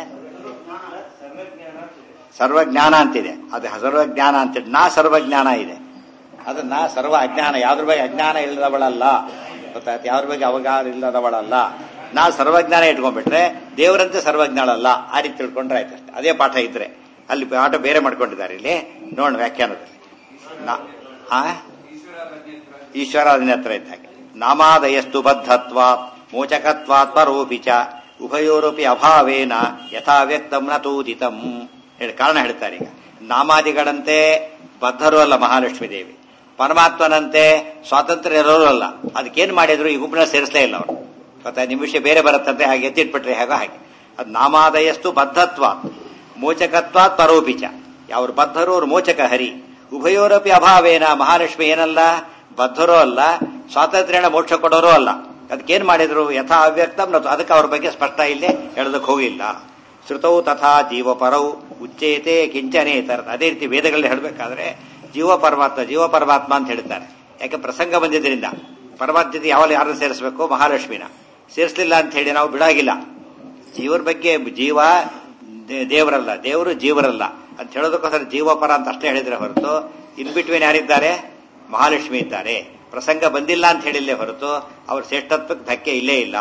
ಸರ್ವಜ್ಞಾನ ಅಂತಿದೆ ಅದು ಸರ್ವಜ್ಞಾನ ಅಂತಿದೆ ನಾ ಸರ್ವಜ್ಞಾನ ಇದೆ ಅದು ನಾ ಸರ್ವ ಅಜ್ಞಾನ ಯಾವ್ದ್ರ ಬಗ್ಗೆ ಅಜ್ಞಾನ ಇಲ್ಲದವಳಲ್ಲ ಗೊತ್ತಾಯ್ತು ಯಾವ್ದ್ರ ಬಗ್ಗೆ ಅವಗಾಹ ಇಲ್ಲದವಳಲ್ಲ ನಾ ಸರ್ವಜ್ಞಾನ ಇಟ್ಕೊಂಡ್ಬಿಟ್ರೆ ದೇವರಂತೆ ಸರ್ವಜ್ಞಾಳಲ್ಲ ಆ ರೀತಿ ತಿಳ್ಕೊಂಡ್ರೆ ಆಯ್ತು ಅಷ್ಟೇ ಅದೇ ಪಾಠ ಇದ್ರೆ ಅಲ್ಲಿ ಪಾಠ ಬೇರೆ ಮಾಡ್ಕೊಂಡಿದ್ದಾರೆ ಇಲ್ಲಿ ನೋಡ ವ್ಯಾಖ್ಯಾನದಲ್ಲಿ ನಾ- ಆ ಈಶ್ವರ ಬಗ್ಗೆ ಹತ್ರ ಈಶ್ವರ ಅದನ್ನ ಹತ್ರ ಇದ್ದ ಹಾಗೆ ನಾಮಾದಯಸ್ತು ಬದ್ಧತ್ವಾತ್ ಮೋಚಕತ್ವಾತ್ ಪರೋಪಿ ಚ ಉಭಯೋರಪಿ ಅಭಾವೇನ ಯಥಾ ವ್ಯಕ್ತಂ ನ ತೂದಿತಂ ಹೇಳಿ ಕಾರಣ ಹೇಳ್ತಾರೆ ಈಗ ನಾಮಾದಿಗಳಂತೆ ಬದ್ಧರು ಅಲ್ಲ ಮಹಾಲಕ್ಷ್ಮೀ ದೇವಿ ಪರಮಾತ್ಮನಂತೆ ಸ್ವಾತಂತ್ರ್ಯ ಇರೋರು ಅಲ್ಲ ಅದಕ್ಕೇನ್ ಮಾಡಿದ್ರು ಈ ಗುಂಪಿನ ಸೇರಿಸಲೇ ಇಲ್ಲ ಅವರು ಗೊತ್ತಾ ನಿಮ್ಮ ವಿಷಯ ಬೇರೆ ಬರುತ್ತಂತೆ ಹಾಗೆ ಎತ್ತಿಟ್ಬಿಟ್ರೆ ಹೇಗೋ ಹಾಗೆ ಅದು ನಾಮಾದಯಸ್ತು ಬದ್ಧತ್ವಾತ್ ಮೋಚಕತ್ವಾತ್ ಪರೋಪಿ ಚ ಯಾವ್ರು ಬದ್ಧರು ಅವ್ರು ಮೋಚಕ ಹರಿ ಉಭಯೋರಪಿ ಅಭಾವೇನ ಮಹಾಲಕ್ಷ್ಮಿ ಏನಲ್ಲ ಬದ್ಧರೂ ಅಲ್ಲ ಸ್ವಾತಂತ್ರ್ಯನ ಮೋಕ್ಷ ಕೊಡೋರು ಅಲ್ಲ ಅದಕ್ಕೇನ್ ಮಾಡಿದ್ರು ಯಥಾ ಅವ್ಯಕ್ತಂ ನತು ಅದಕ್ಕೆ ಅವ್ರ ಬಗ್ಗೆ ಸ್ಪಷ್ಟ ಇಲ್ಲೇ ಹೇಳೋದಕ್ಕೆ ಹೋಗಿಲ್ಲ ಶ್ರುತೌ ತಥಾ ಜೀವ ಪರೌ ಉಚ್ಚೇತೆ ಕಿಂಚನೇತರ ಅದೇ ರೀತಿ ವೇದಗಳಲ್ಲಿ ಹೇಳಬೇಕಾದ್ರೆ ಜೀವ ಪರಮಾತ್ಮ ಜೀವ ಪರಮಾತ್ಮ ಅಂತ ಹೇಳ್ತಾರೆ ಯಾಕೆ ಪ್ರಸಂಗ ಬಂದಿದ್ದರಿಂದ ಪರಮಾತ್ಮ ಜೊತೆ ಯಾವಾಗ ಯಾರನ್ನು ಸೇರಿಸಬೇಕು ಮಹಾಲಕ್ಷ್ಮಿನ ಸೇರಿಸಲಿಲ್ಲ ಅಂತ ಹೇಳಿ ನಾವು ಬಿಡಾಗಿಲ್ಲ ಜೀವರ ಬಗ್ಗೆ ಜೀವ ದೇ- ದೇವರಲ್ಲ ದೇವರು ಜೀವರಲ್ಲ ಅಂತ ಹೇಳೋದಕ್ಕೋಸ್ಕರ ಜೀವಪರ ಅಂತ ಅಷ್ಟೇ ಹೇಳಿದ್ರೆ ಹೊರತು ಇನ್ ಬಿಟ್ವೀನ್ ಯಾರಿದ್ದಾರೆ ಮಹಾಲಕ್ಷ್ಮಿ ಇದ್ದಾರೆ ಪ್ರಸಂಗ ಬಂದಿಲ್ಲ ಅಂತ ಹೇಳಿಲ್ಲೇ ಹೊರತು ಅವ್ರ ಶ್ರೇಷ್ಠತ್ವಕ್ಕೆ ಧಕ್ಕೆ ಇಲ್ಲೇ ಇಲ್ಲ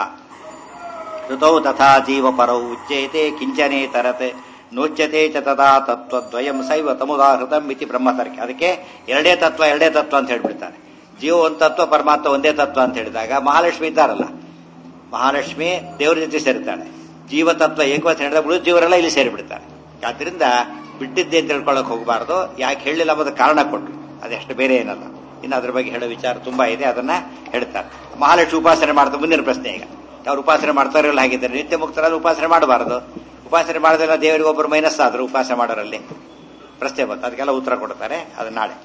ಋತೌ ತಥಾ ಜೀವಪರೌ ಉಚ್ಯತೆ ಕಿಂಚನೆ ತರತೆ ನೋಚ್ಯತೆ ಚ ತದಾ ತತ್ವದ್ವಯಂ ಸೈವ ತಮುದಾಹೃತಂ ಇತಿ ಬ್ರಹ್ಮತರ್ಕೆ ಅದಕ್ಕೆ ಎರಡೇ ತತ್ವ ಎರಡೇ ತತ್ವ ಅಂತ ಹೇಳ್ಬಿಡ್ತಾರೆ ಜೀವ ಒಂದು ತತ್ವ ಪರಮಾತ್ಮ ಒಂದೇ ತತ್ವ ಅಂತ ಹೇಳಿದಾಗ ಮಹಾಲಕ್ಷ್ಮಿ ಇದ್ದಾರಲ್ಲ ಮಹಾಲಕ್ಷ್ಮಿ ದೇವರ ಜೊತೆ ಸೇರ್ತಾಳೆ ಜೀವ ತತ್ವ ಏಕವಚನ ಹೇಳಿದ್ರೆ ಉಳಿದ ಜೀವರೆಲ್ಲ ಇಲ್ಲಿ ಸೇರಿಬಿಡ್ತಾರೆ ಆದ್ರಿಂದ ಬಿಟ್ಟಿದ್ದೆ ಅಂತ ತಿಳ್ಕೊಳ್ಳಕ್ ಹೋಗಬಾರ್ದು ಯಾಕೆ ಹೇಳಿಲ್ಲ ಅನ್ನೋದು ಕಾರಣ ಕೊಟ್ಟರು ಅದೆಷ್ಟು ಬೇರೆ ಏನಲ್ಲ ಇನ್ನು ಅದ್ರ ಬಗ್ಗೆ ಹೇಳೋ ವಿಚಾರ ತುಂಬಾ ಇದೆ ಅದನ್ನ ಹೇಳ್ತಾರೆ ಮಹಾಲಕ್ಷ್ಮಿ ಉಪಾಸನೆ ಮಾಡ್ತಾ ಮುಂದಿನ ಪ್ರಶ್ನೆ ಈಗ ಅವ್ರು ಉಪಾಸನೆ ಮಾಡ್ತಾರಲ್ಲ ಹಾಗಿದ್ದಾರೆ ನಿತ್ಯ ಮುಕ್ತರಾದ್ರೆ ಉಪಾಸನೆ ಮಾಡಬಾರದು ಉಪಾಸನೆ ಮಾಡೋದೆಲ್ಲ ದೇವರಿಗೆ ಒಬ್ಬರು ಮೈನಸ್ ಆದ್ರು ಉಪಾಸನೆ ಮಾಡೋರಲ್ಲಿ ಪ್ರಶ್ನೆ ಬಂತು ಅದಕ್ಕೆಲ್ಲ ಉತ್ತರ ಕೊಡ್ತಾರೆ ಅದು ನಾಳೆ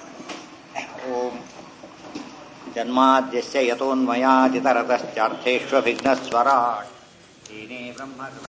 ಓಂ ಜನ್ಮಾದ್ಯಸ್ಯ ಯತೋನ್ಮಯಾದಿತರತಶ್ಚಾರ್ಥೇಷ್ವಭಿಘ್ನಸ್ವರಾಟ್ तेने ब्रह्म